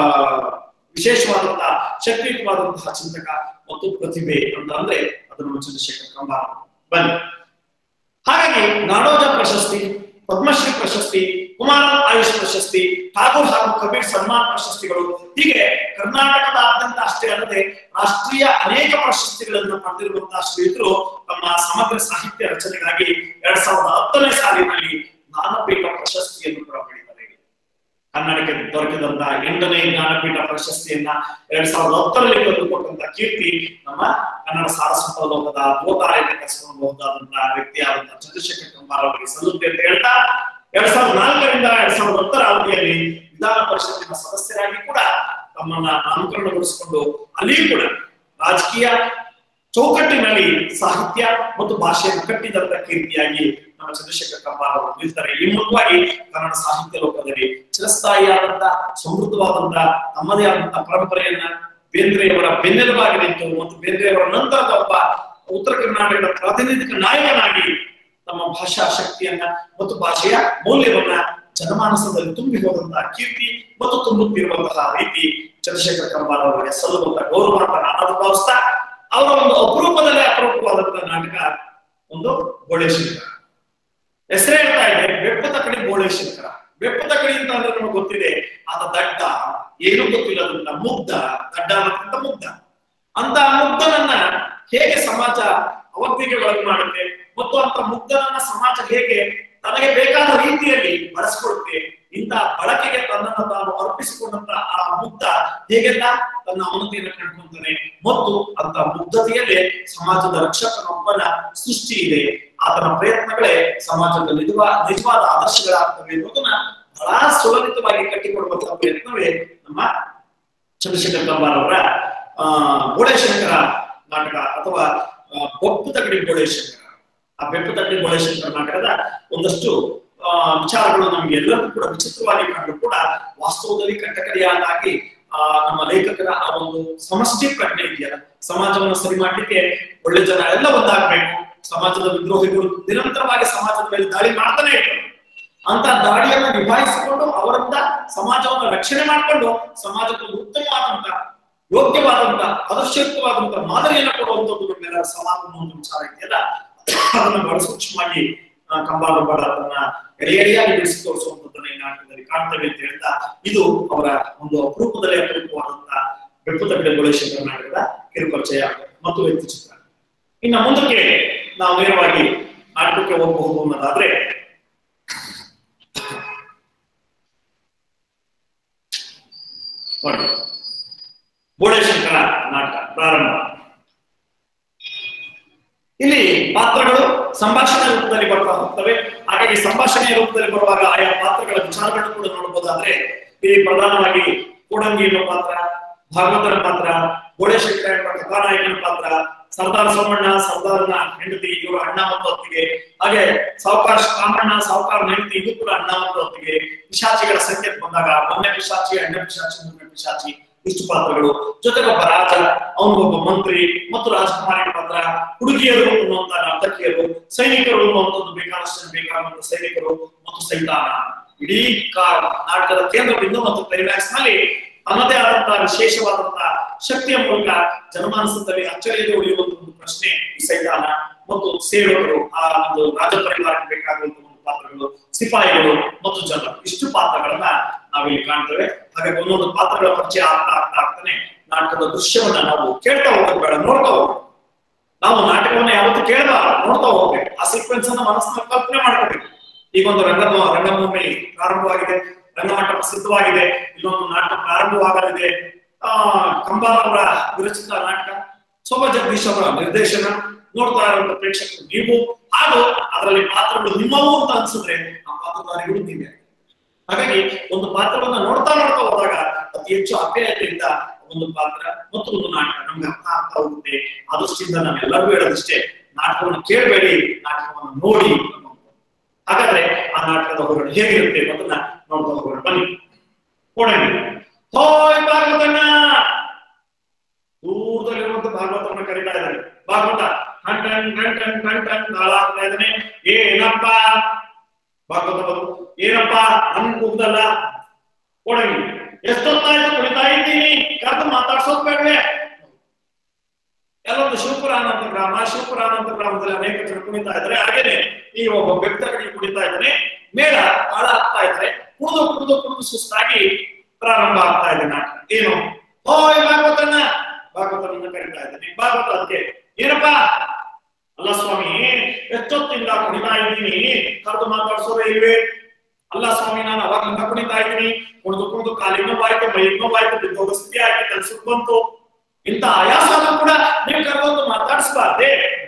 ವಿಶೇಷವಾದಂತಹ ಶಕ್ತಿಯುತವಾದಂತಹ ಚಿಂತಕ ಮತ್ತು ಪ್ರತಿಭೆ ಅಂತ ಅಂದ್ರೆ ಅದು ನಮ್ಮ ಚಂದ್ರಶೇಖರ್ ಕಂಬಾರ ಬನ್ನಿ ಹಾಗಾಗಿ ನಾಡೋಜ ಪ್ರಶಸ್ತಿ ಪದ್ಮಶ್ರೀ ಪ್ರಶಸ್ತಿ ಕುಮಾರ ಆಯುಷ್ ಪ್ರಶಸ್ತಿ ಠಾಗೂರ್ ಹಾಗೂ ಕಬೀರ್ ಸನ್ಮಾನ್ ಪ್ರಶಸ್ತಿಗಳು ಹೀಗೆ ಕರ್ನಾಟಕದಾದ್ಯಂತ ಅಷ್ಟೇ ಅಲ್ಲದೆ ರಾಷ್ಟ್ರೀಯ ಅನೇಕ ಪ್ರಶಸ್ತಿಗಳನ್ನು ಪಡೆದಿರುವಂತಹ ಶ್ರೀಯುತರು ತಮ್ಮ ಸಮಗ್ರ ಸಾಹಿತ್ಯ ರಚನೆಗಾಗಿ ಎರಡ್ ಸಾವಿರದ ಹತ್ತನೇ ಸಾಲಿನಲ್ಲಿ ಜ್ಞಾನಪೀಠ ಪ್ರಶಸ್ತಿಯನ್ನು ಕೂಡ ಪಡೆದಿದ್ದಾರೆ ಕನ್ನಡಕ್ಕೆ ದೊರಕಿದಂತಹ ಎಂಟನೇ ಜ್ಞಾನಪೀಠ ಪ್ರಶಸ್ತಿಯನ್ನ ಎರಡ್ ಸಾವಿರದ ಹತ್ತರಲ್ಲಿ ತಂದುಕೊಟ್ಟಂತ ಕೀರ್ತಿ ನಮ್ಮ ಕನ್ನಡ ಸಾರಸ್ವತ ಲೋಕದ ಗೋತಾರಕ್ಕೆ ಕರೆಸಿಕೊಳ್ಳಬಹುದಾದಂತಹ ವ್ಯಕ್ತಿಯಾದಂತಹ ಚಂದ್ರಶೇಖರ್ ಕಂಬಾರ ಅವರಿಗೆ ಸಲ್ಲುತ್ತೆ ಅಂತ ಹೇಳ್ತಾ ಎರಡ್ ಸಾವಿರದ ನಾಲ್ಕರಿಂದ ಎರಡ್ ಸಾವಿರದ ಹತ್ತರ ಅವಧಿಯಲ್ಲಿ ವಿಧಾನ ಪರಿಷತ್ತಿನ ಸದಸ್ಯರಾಗಿ ಕೂಡ ತಮ್ಮನ್ನ ನಾಮಕರಣಗೊಳಿಸಿಕೊಂಡು ಅಲ್ಲಿಯೂ ಕೂಡ ರಾಜಕೀಯ ಚೌಕಟ್ಟಿನಲ್ಲಿ ಸಾಹಿತ್ಯ ಮತ್ತು ಭಾಷೆಯನ್ನು ಕಟ್ಟಿದಂತ ಕೀರ್ತಿಯಾಗಿ ನಮ್ಮ ಚಂದ್ರಶೇಖರ್ ಕಂಬಾರ ಅವರು ನಿಲ್ತಾರೆ ಈ ಮೂಲಕವಾಗಿ ಕನ್ನಡ ಸಾಹಿತ್ಯ ಲೋಕದಲ್ಲಿ ಚಿರಸ್ಥಾಯಿಯಾದಂತ ಸಮೃದ್ಧವಾದಂತ ತಮ್ಮದೇ ಆದಂತಹ ಪರಂಪರೆಯನ್ನ ಬೇಂದ್ರೆಯವರ ಬೆನ್ನೆಲುಬಾಗಿ ನಿಂತು ಮತ್ತು ಬೇಂದ್ರೆಯವರ ನಂತರದ ಒಬ್ಬ ಉತ್ತರ ಕರ್ನಾಟಕದ ಪ್ರಾತಿನಿಧಿಕ ನಾಯಕನಾಗಿ ತಮ್ಮ ಭಾಷಾ ಶಕ್ತಿಯನ್ನ ಮತ್ತು ಭಾಷೆಯ ಮೌಲ್ಯವನ್ನ ಜನಮಾನಸದಲ್ಲಿ ತುಂಬಿ ಹೋದಂತಹ ಕೀರ್ತಿ ಮತ್ತು ತುಂಬುತ್ತಿರುವಂತಹ ರೀತಿ ಚಂದ್ರಶೇಖರ್ ಕಂಬಾರ ಅವರಿಗೆ ಸಲ್ಲುವಂತಹ ಗೌರವ ಅಂತ ನಾನು ಭಾವಿಸ್ತಾ ಅವರ ಒಂದು ಅಪರೂಪದಲ್ಲೇ ಅಪರೂಪವಾದಂತಹ ನಾಟಕ ಒಂದು ಗೋಳೇಶಂಕರ ಹೆಸರೇ ಹೇಳ್ತಾ ಇದೆ ಬೆಪ್ಪದ ಕಡೆ ಗೋಳೇಶಂಕರ ಬೆಪ್ಪದ ಕಡೆ ಅಂತ ಅಂದ್ರೆ ನಮಗೆ ಗೊತ್ತಿದೆ ಆತ ದಡ್ಡ ಏನು ಗೊತ್ತಿಲ್ಲ ಅದನ್ನ ಮುಗ್ಧ ದಡ್ಡ ಅನ್ನೋದ್ಕಿಂತ ಮುಗ್ಧ ಅಂತ ಮುಗ್ಧನನ್ನ ಹೇಗೆ ಸಮಾಜ ಅವಜ್ಞೆಗೆ ಒಳಗೆ ಮಾಡುತ್ತೆ ಮತ್ತು ಅಂತ ಮುಗ್ಧನನ್ನ ಸಮಾಜ ಹೇಗೆ ತನಗೆ ಬೇಕಾದ ರೀತಿಯಲ್ಲಿ ಬಳಸ್ಕೊಳುತ್ತೆ ಇಂಥ ಬಳಕೆಗೆ ತನ್ನನ್ನು ತಾನು ಅರ್ಪಿಸಿಕೊಂಡಂತ ಆ ಮುಗ್ಧ ಹೇಗೆಲ್ಲ ತನ್ನ ಅವನತಿಯನ್ನು ಕಂಡುಕೊಂತಾನೆ ಮತ್ತು ಅಂತ ಮುಗ್ಧತೆಯಲ್ಲೇ ಸಮಾಜದ ರಕ್ಷಕನೊಬ್ಬನ ಸೃಷ್ಟಿ ಇದೆ ಆತನ ಪ್ರಯತ್ನಗಳೇ ಸಮಾಜದ ನಿಜವಾ ನಿಜವಾದ ಆದರ್ಶಗಳಾಗ್ತವೆ ಎನ್ನುವುದನ್ನ ಬಹಳ ಸುಲಲಿತವಾಗಿ ಕಟ್ಟಿಕೊಡುವಂತಹ ಪ್ರಯತ್ನವೇ ನಮ್ಮ ಚಂದ್ರಶೇಖರ್ ಕಂಬಾರ್ ಅವರ ಆ ಗೋಳೇಶಂಕರ ನಾಟಕ ಅಥವಾ ಆ, ಬೊಪ್ಪು ತಗಡಿ ಗೋಳೇಶಂಕರ ಆ ಬೆಪ್ಪು ತಗಡಿ ಗೋಳೇಶಂಕರ ನಾಟಕದ ಒಂದಷ್ಟು ಆ, ವಿಚಾರಗಳು ನಮ್ಗೆ ಎಲ್ಲರಿಗೂ ಕೂಡ ವಿಚಿತ್ರವಾಗಿ ಕಂಡು ಕೂಡ ವಾಸ್ತವದಲ್ಲಿ ಕಟ್ಟಕಡೆಯಾಗಿ ಆ ನಮ್ಮ ಲೇಖಕರ ಆ ಒಂದು ಸಮಷ್ಟಿ ಪ್ರಜ್ಞೆ ಇದೆಯಲ್ಲ ಸಮಾಜವನ್ನು ಸರಿ ಮಾಡ್ಲಿಕ್ಕೆ ಒಳ್ಳೆ ಜನ ಎಲ್ಲ ಒಂದಾಗ್ಬೇಕು ಸಮಾಜದ ವಿದ್ರೋಹಿಗಳು ನಿರಂತರವಾಗಿ ಸಮಾಜದ ಮೇಲೆ ದಾಳಿ ಮಾಡ್ತಾನೆ ಇರ್ತಾರೆ ಅಂತ ದಾಳಿಯನ್ನ ನಿಭಾಯಿಸಿಕೊಂಡು ಅವರಿಂದ ಸಮಾಜವನ್ನು ರಕ್ಷಣೆ ಮಾಡಿಕೊಂಡು ಸಮಾಜಕ್ಕೆ ಒಂದು ಉತ್ತಮವಾದಂತ ಯೋಗ್ಯವಾದಂತ ಆದರ್ಶಯುಕ್ತವಾದಂತ ಮಾದರಿಯನ್ನ ಕೊಡುವಂತದ್ದು ನಮ್ಮೆಲ್ಲರ ಸವಾಲು ಅನ್ನೋ ಒಂದು ವಿಚಾರ ಇದೆಯಲ್ಲ ಅದನ್ನ ಬಹಳ ಸೂಕ್ಷ್ಮವಾಗಿ ಆ, ಕಂಬಾರ ಬಡ ಅದನ್ನ ಎಡೆ ಎಡೆಯಾಗಿ ಬಿಡಿಸಿ ತೋರಿಸುವಂತದ್ದನ್ನ ಈ ನಾಟಕದಲ್ಲಿ ಕಾಣ್ತೇವೆ ಅಂತ ಹೇಳ್ತಾ ಇದು ಅವರ ಒಂದು ಅಪರೂಪದಲ್ಲಿ ಅಪರೂಪವಾದಂತ ಬೆಪ್ಪು ತಗಡೆ ಗೋಳೇಶ್ವರ ನಾಟಕದ ಕಿರುಪರಿಚಯ ಮತ್ತು ವ್ಯಕ್ತಿ ಚಿತ್ರ ಇನ್ನು ಮುಂದಕ್ಕೆ ನಾವು ನೇರವಾಗಿ ನಾಟಕಕ್ಕೆ ಹೋಗಬಹುದು ಅನ್ನೋದಾದ್ರೆ ನೋಡಿ ಬೋಳೇಶಂಕರ ನಾಟಕ ಪ್ರಾರಂಭ ಇಲ್ಲಿ ಪಾತ್ರಗಳು ಸಂಭಾಷಣೆ ರೂಪದಲ್ಲಿ ಬರ್ತಾ ಹೋಗ್ತವೆ ಹಾಗಾಗಿ ಸಂಭಾಷಣೆಯ ರೂಪದಲ್ಲಿ ಬರುವಾಗ ಆಯಾ ಪಾತ್ರಗಳ ವಿಚಾರಗಳನ್ನು ಕೂಡ ನೋಡಬಹುದಾದ್ರೆ ಇಲ್ಲಿ ಪ್ರಧಾನವಾಗಿ ಕೋಡಂಗಿ ಎನ್ನುವ ಪಾತ್ರ ಭಾಗವತರ ಪಾತ್ರ ಬೋಳೇಶಂಕರ ಎಂಬ ಕಥಾನಾಯಕನ ಪಾತ್ರ ಸರ್ದಾರ್ ಸೋಮಣ್ಣ ಸರ್ದಾರ್ನ ಹೆಂಡತಿ ಇವರು ಅಣ್ಣ ಮತ್ತು ಅತ್ತಿಗೆ ಹಾಗೆ ಸಾವುಕಾರ್ ಕಾಮಣ್ಣ ಸಾವುಕಾರ ಹೆಂಡತಿ ಇದು ಕೂಡ ಅಣ್ಣ ಮತ್ತು ಅತ್ತಿಗೆ ಪಿಶಾಚಿಗಳ ಸಂಖ್ಯೆ ಬಂದಾಗ ಮೊನ್ನೆ ಪಿಶಾಚಿ ಅಣ್ಣ ಪಿಶಾಚಿ ಮೂರನೇ ಪಿಶಾಚಿ ಇಷ್ಟು ಪಾತ್ರಗಳು ಜೊತೆಗೊಬ್ಬ ರಾಜ ಅವನಿಗೊಬ್ಬ ಮಂತ್ರಿ ಮತ್ತು ರಾಜಕುಮಾರಿ ಪಾತ್ರ ಹುಡುಗಿಯರು ಅನ್ನುವಂತ ನರ್ತಕಿಯರು ಸೈನಿಕರು ಅನ್ನುವಂಥದ್ದು ಬೇಕಾದಷ್ಟು ಬೇಕಾದಂತ ಸೈನಿಕರು ಮತ್ತು ಸೈತಾನ ಇಡೀ ಕಾ- ನಾಟಕದ ಕೇಂದ್ರ ಬಿಂದು ಮತ್ತು ಕ್ಲೈಮ್ಯಾಕ್ಸ್ ನಲ್ಲಿ ತನ್ನದೇ ಆದಂತಹ ವಿಶೇಷವಾದಂತಹ ಶಕ್ತಿಯ ಮೂಲಕ ಜನಮಾನಸದಲ್ಲಿ ಅಚ್ಚಳಿಯದೆ ಉಳಿಯುವಂತ ಒಂದು ಪ್ರಶ್ನೆ ಈ ಸೈತಾನ ಮತ್ತು ಸೇವಕರು ಆ ಒಂದು ರಾಜ ಪರಿವಾರಕ್ಕೆ ಬೇಕಾಗುವಂತ ಒಂದು ಪಾತ್ರಗಳು ಸಿಪಾಯಿಗಳು ಮತ್ತು ಜನ ಇಷ್ಟು ಪಾತ್ರಗಳನ್ನ ನಾವಿಲ್ಲಿ ಕಾಣ್ತೇವೆ ಹಾಗೆ ಒಂದೊಂದು ಪಾತ್ರಗಳ ಪರಿಚಯ ಆಗ್ತಾ ಆಗ್ತಾ ಆಗ್ತಾನೆ ನಾಟಕದ ದೃಶ್ಯವನ್ನ ನಾವು ಕೇಳ್ತಾ ಹೋಗೋದು ಬೇಡ ನೋಡ್ತಾ ಹೋಗ್ಬೇಕು ನಾವು ನಾಟಕವನ್ನ ಯಾವತ್ತೂ ಕೇಳಬ ನೋಡ್ತಾ ಹೋಗ್ಬೇಕು ಆ ಸೀಕ್ವೆನ್ಸ್ ಅನ್ನ ಮನಸ್ಸಿನ ಕಲ್ಪನೆ ಮಾಡ್ಕೋಬೇಕು ಈಗ ಒಂದು ರಂಗ ರಂಗಭೂಮಿ ಪ್ರಾರಂಭವಾಗಿದೆ ರಂಗಮಂಟಪ ಸಿದ್ಧವಾಗಿದೆ ಇಲ್ಲೊಂದು ನಾಟಕ ಪ್ರಾರಂಭವಾಗಲಿದೆ ಆ ಕಂಬಾರವರ ವಿರಚಿತ ನಾಟಕ ಶೋಭಾ ಜಗದೀಶ್ ಅವರ ನಿರ್ದೇಶನ ನೋಡ್ತಾ ಇರುವಂತ ಪ್ರೇಕ್ಷಕರು ನೀವು ಹಾಗೂ ಅದರಲ್ಲಿ ಪಾತ್ರಗಳು ನಿಮ್ಮವು ಅಂತ ಅನ್ಸಿದ್ರೆ ಆ ಪಾತ್ರಧಾರಿಗಳು ನೀವೇ ಹಾಗಾಗಿ ಒಂದು ಪಾತ್ರವನ್ನ ನೋಡ್ತಾ ನೋಡ್ತಾ ಹೋದಾಗ ಅತಿ ಹೆಚ್ಚು ಆಪ್ಯಾಯತೆಯಿಂದ ಒಂದು ಪಾತ್ರ ಮತ್ತು ಒಂದು ನಾಟಕ ನಮ್ಗೆ ಅರ್ಥ ಆಗ್ತಾ ಹೋಗುತ್ತೆ ಆ ದೃಷ್ಟಿಯಿಂದ ನಾವೆಲ್ಲರಿಗೂ ಹೇಳೋದಿಷ್ಟೇ ನಾಟಕವನ್ನು ಕೇಳಬೇಡಿ ನಾಟಕವನ್ನು ನೋಡಿ ಅನ್ನುವಂಥದ್ದು. ಹಾಗಾದ್ರೆ ಆ ನಾಟಕದ ಹೊರಗಡೆ ಹೇಗಿರುತ್ತೆ ಅನ್ನೋದನ್ನ ನೋಡ್ತಾ ಹೋಗೋಣ ಬನ್ನಿ ಕೊಡಂಡಿ ಹೋಯ್ ಭಾಗವತಣ್ಣ ದೂರದಲ್ಲಿರುವಂತ ಭಾಗವತನ ಕರೀತಾ ಇದ್ದಾರೆ ಭಾಗವತ ಟನ್ ಟನ್ ಟನ್ ಟನ್ ಟನ್ ಟನ್ ತಾಳ ಆಗ್ತಾ ಇದ್ದಾನೆ ಏನಪ್ಪ ಭಾಗವತ ಬಂದು ಏನಪ್ಪ ನನ್ ಕೂಗ್ದಲ್ಲ ಕೊಡಂಗಿ ಎಷ್ಟೊತ್ತಾಯ್ತು ಕುಡಿತಾ ಇದ್ದೀನಿ ಕರೆದು ಮಾತಾಡ್ಸೋದ್ ಬೇಡವೆ ಎಲ್ಲೊಂದು ಶಿವಪುರ ಅನಂತ ಗ್ರಾಮ ಶಿವಪುರ ಅನಂತ ಗ್ರಾಮದಲ್ಲಿ ಅನೇಕ ಜನ ಕುಣಿತಾ ಇದ್ದಾರೆ ಹಾಗೇನೆ ಈ ಒಬ್ಬ ವ್ಯಕ್ತಿ ಕುಣಿತಾ ಇದ್ದಾನೆ ಮೇಳ ತಾಳ ಆಗ್ತಾ ಇದ್ದಾರೆ ಕುಡಿದು ಕುಡಿದು ಕುಡಿದು ಸುಸ್ತಾಗಿ ಪ್ರಾರಂಭ ಆಗ್ತಾ ಇದೆ ನಾಟಕ ಏನು ಓಯ್ ಭಾಗವತನ ಭಾಗವತನನ್ನ ಕರೀತಾ ಇದ್ದಾನೆ ಭಾಗವತ ಅದಕ್ಕೆ ಏನಪ್ಪ ಅಲ್ಲ ಸ್ವಾಮಿ ಎಷ್ಟೊತ್ತಿಂದ ಕುಣಿತಾ ಇದ್ದೀನಿ ಕರೆದು ಮಾತಾಡ್ಸೋದೇ ಇಲ್ವೇ ಅಲ್ಲ ಸ್ವಾಮಿ ನಾನು ಅವಾಗ್ಲಿಂದ ಕುಣಿತಾ ಇದ್ದೀನಿ ಕುಣಿದು ಕುಣಿದು ಕಾಲಿಗೆ ನೋವಾಯ್ತು ಮೈ ನೋವಾಯ್ತು ಬಿದ್ದೋಗ ಸ್ಥಿತಿ ಆಯ್ತು ಕೆಲ್ಸಕ್ಕೆ ಬಂತು ಇಂತ ಆಯಾಸನ ಕೂಡ ನೀವು ಕರೆದೊಂದು ಮಾತಾಡಿಸಬಾರ್ದೆ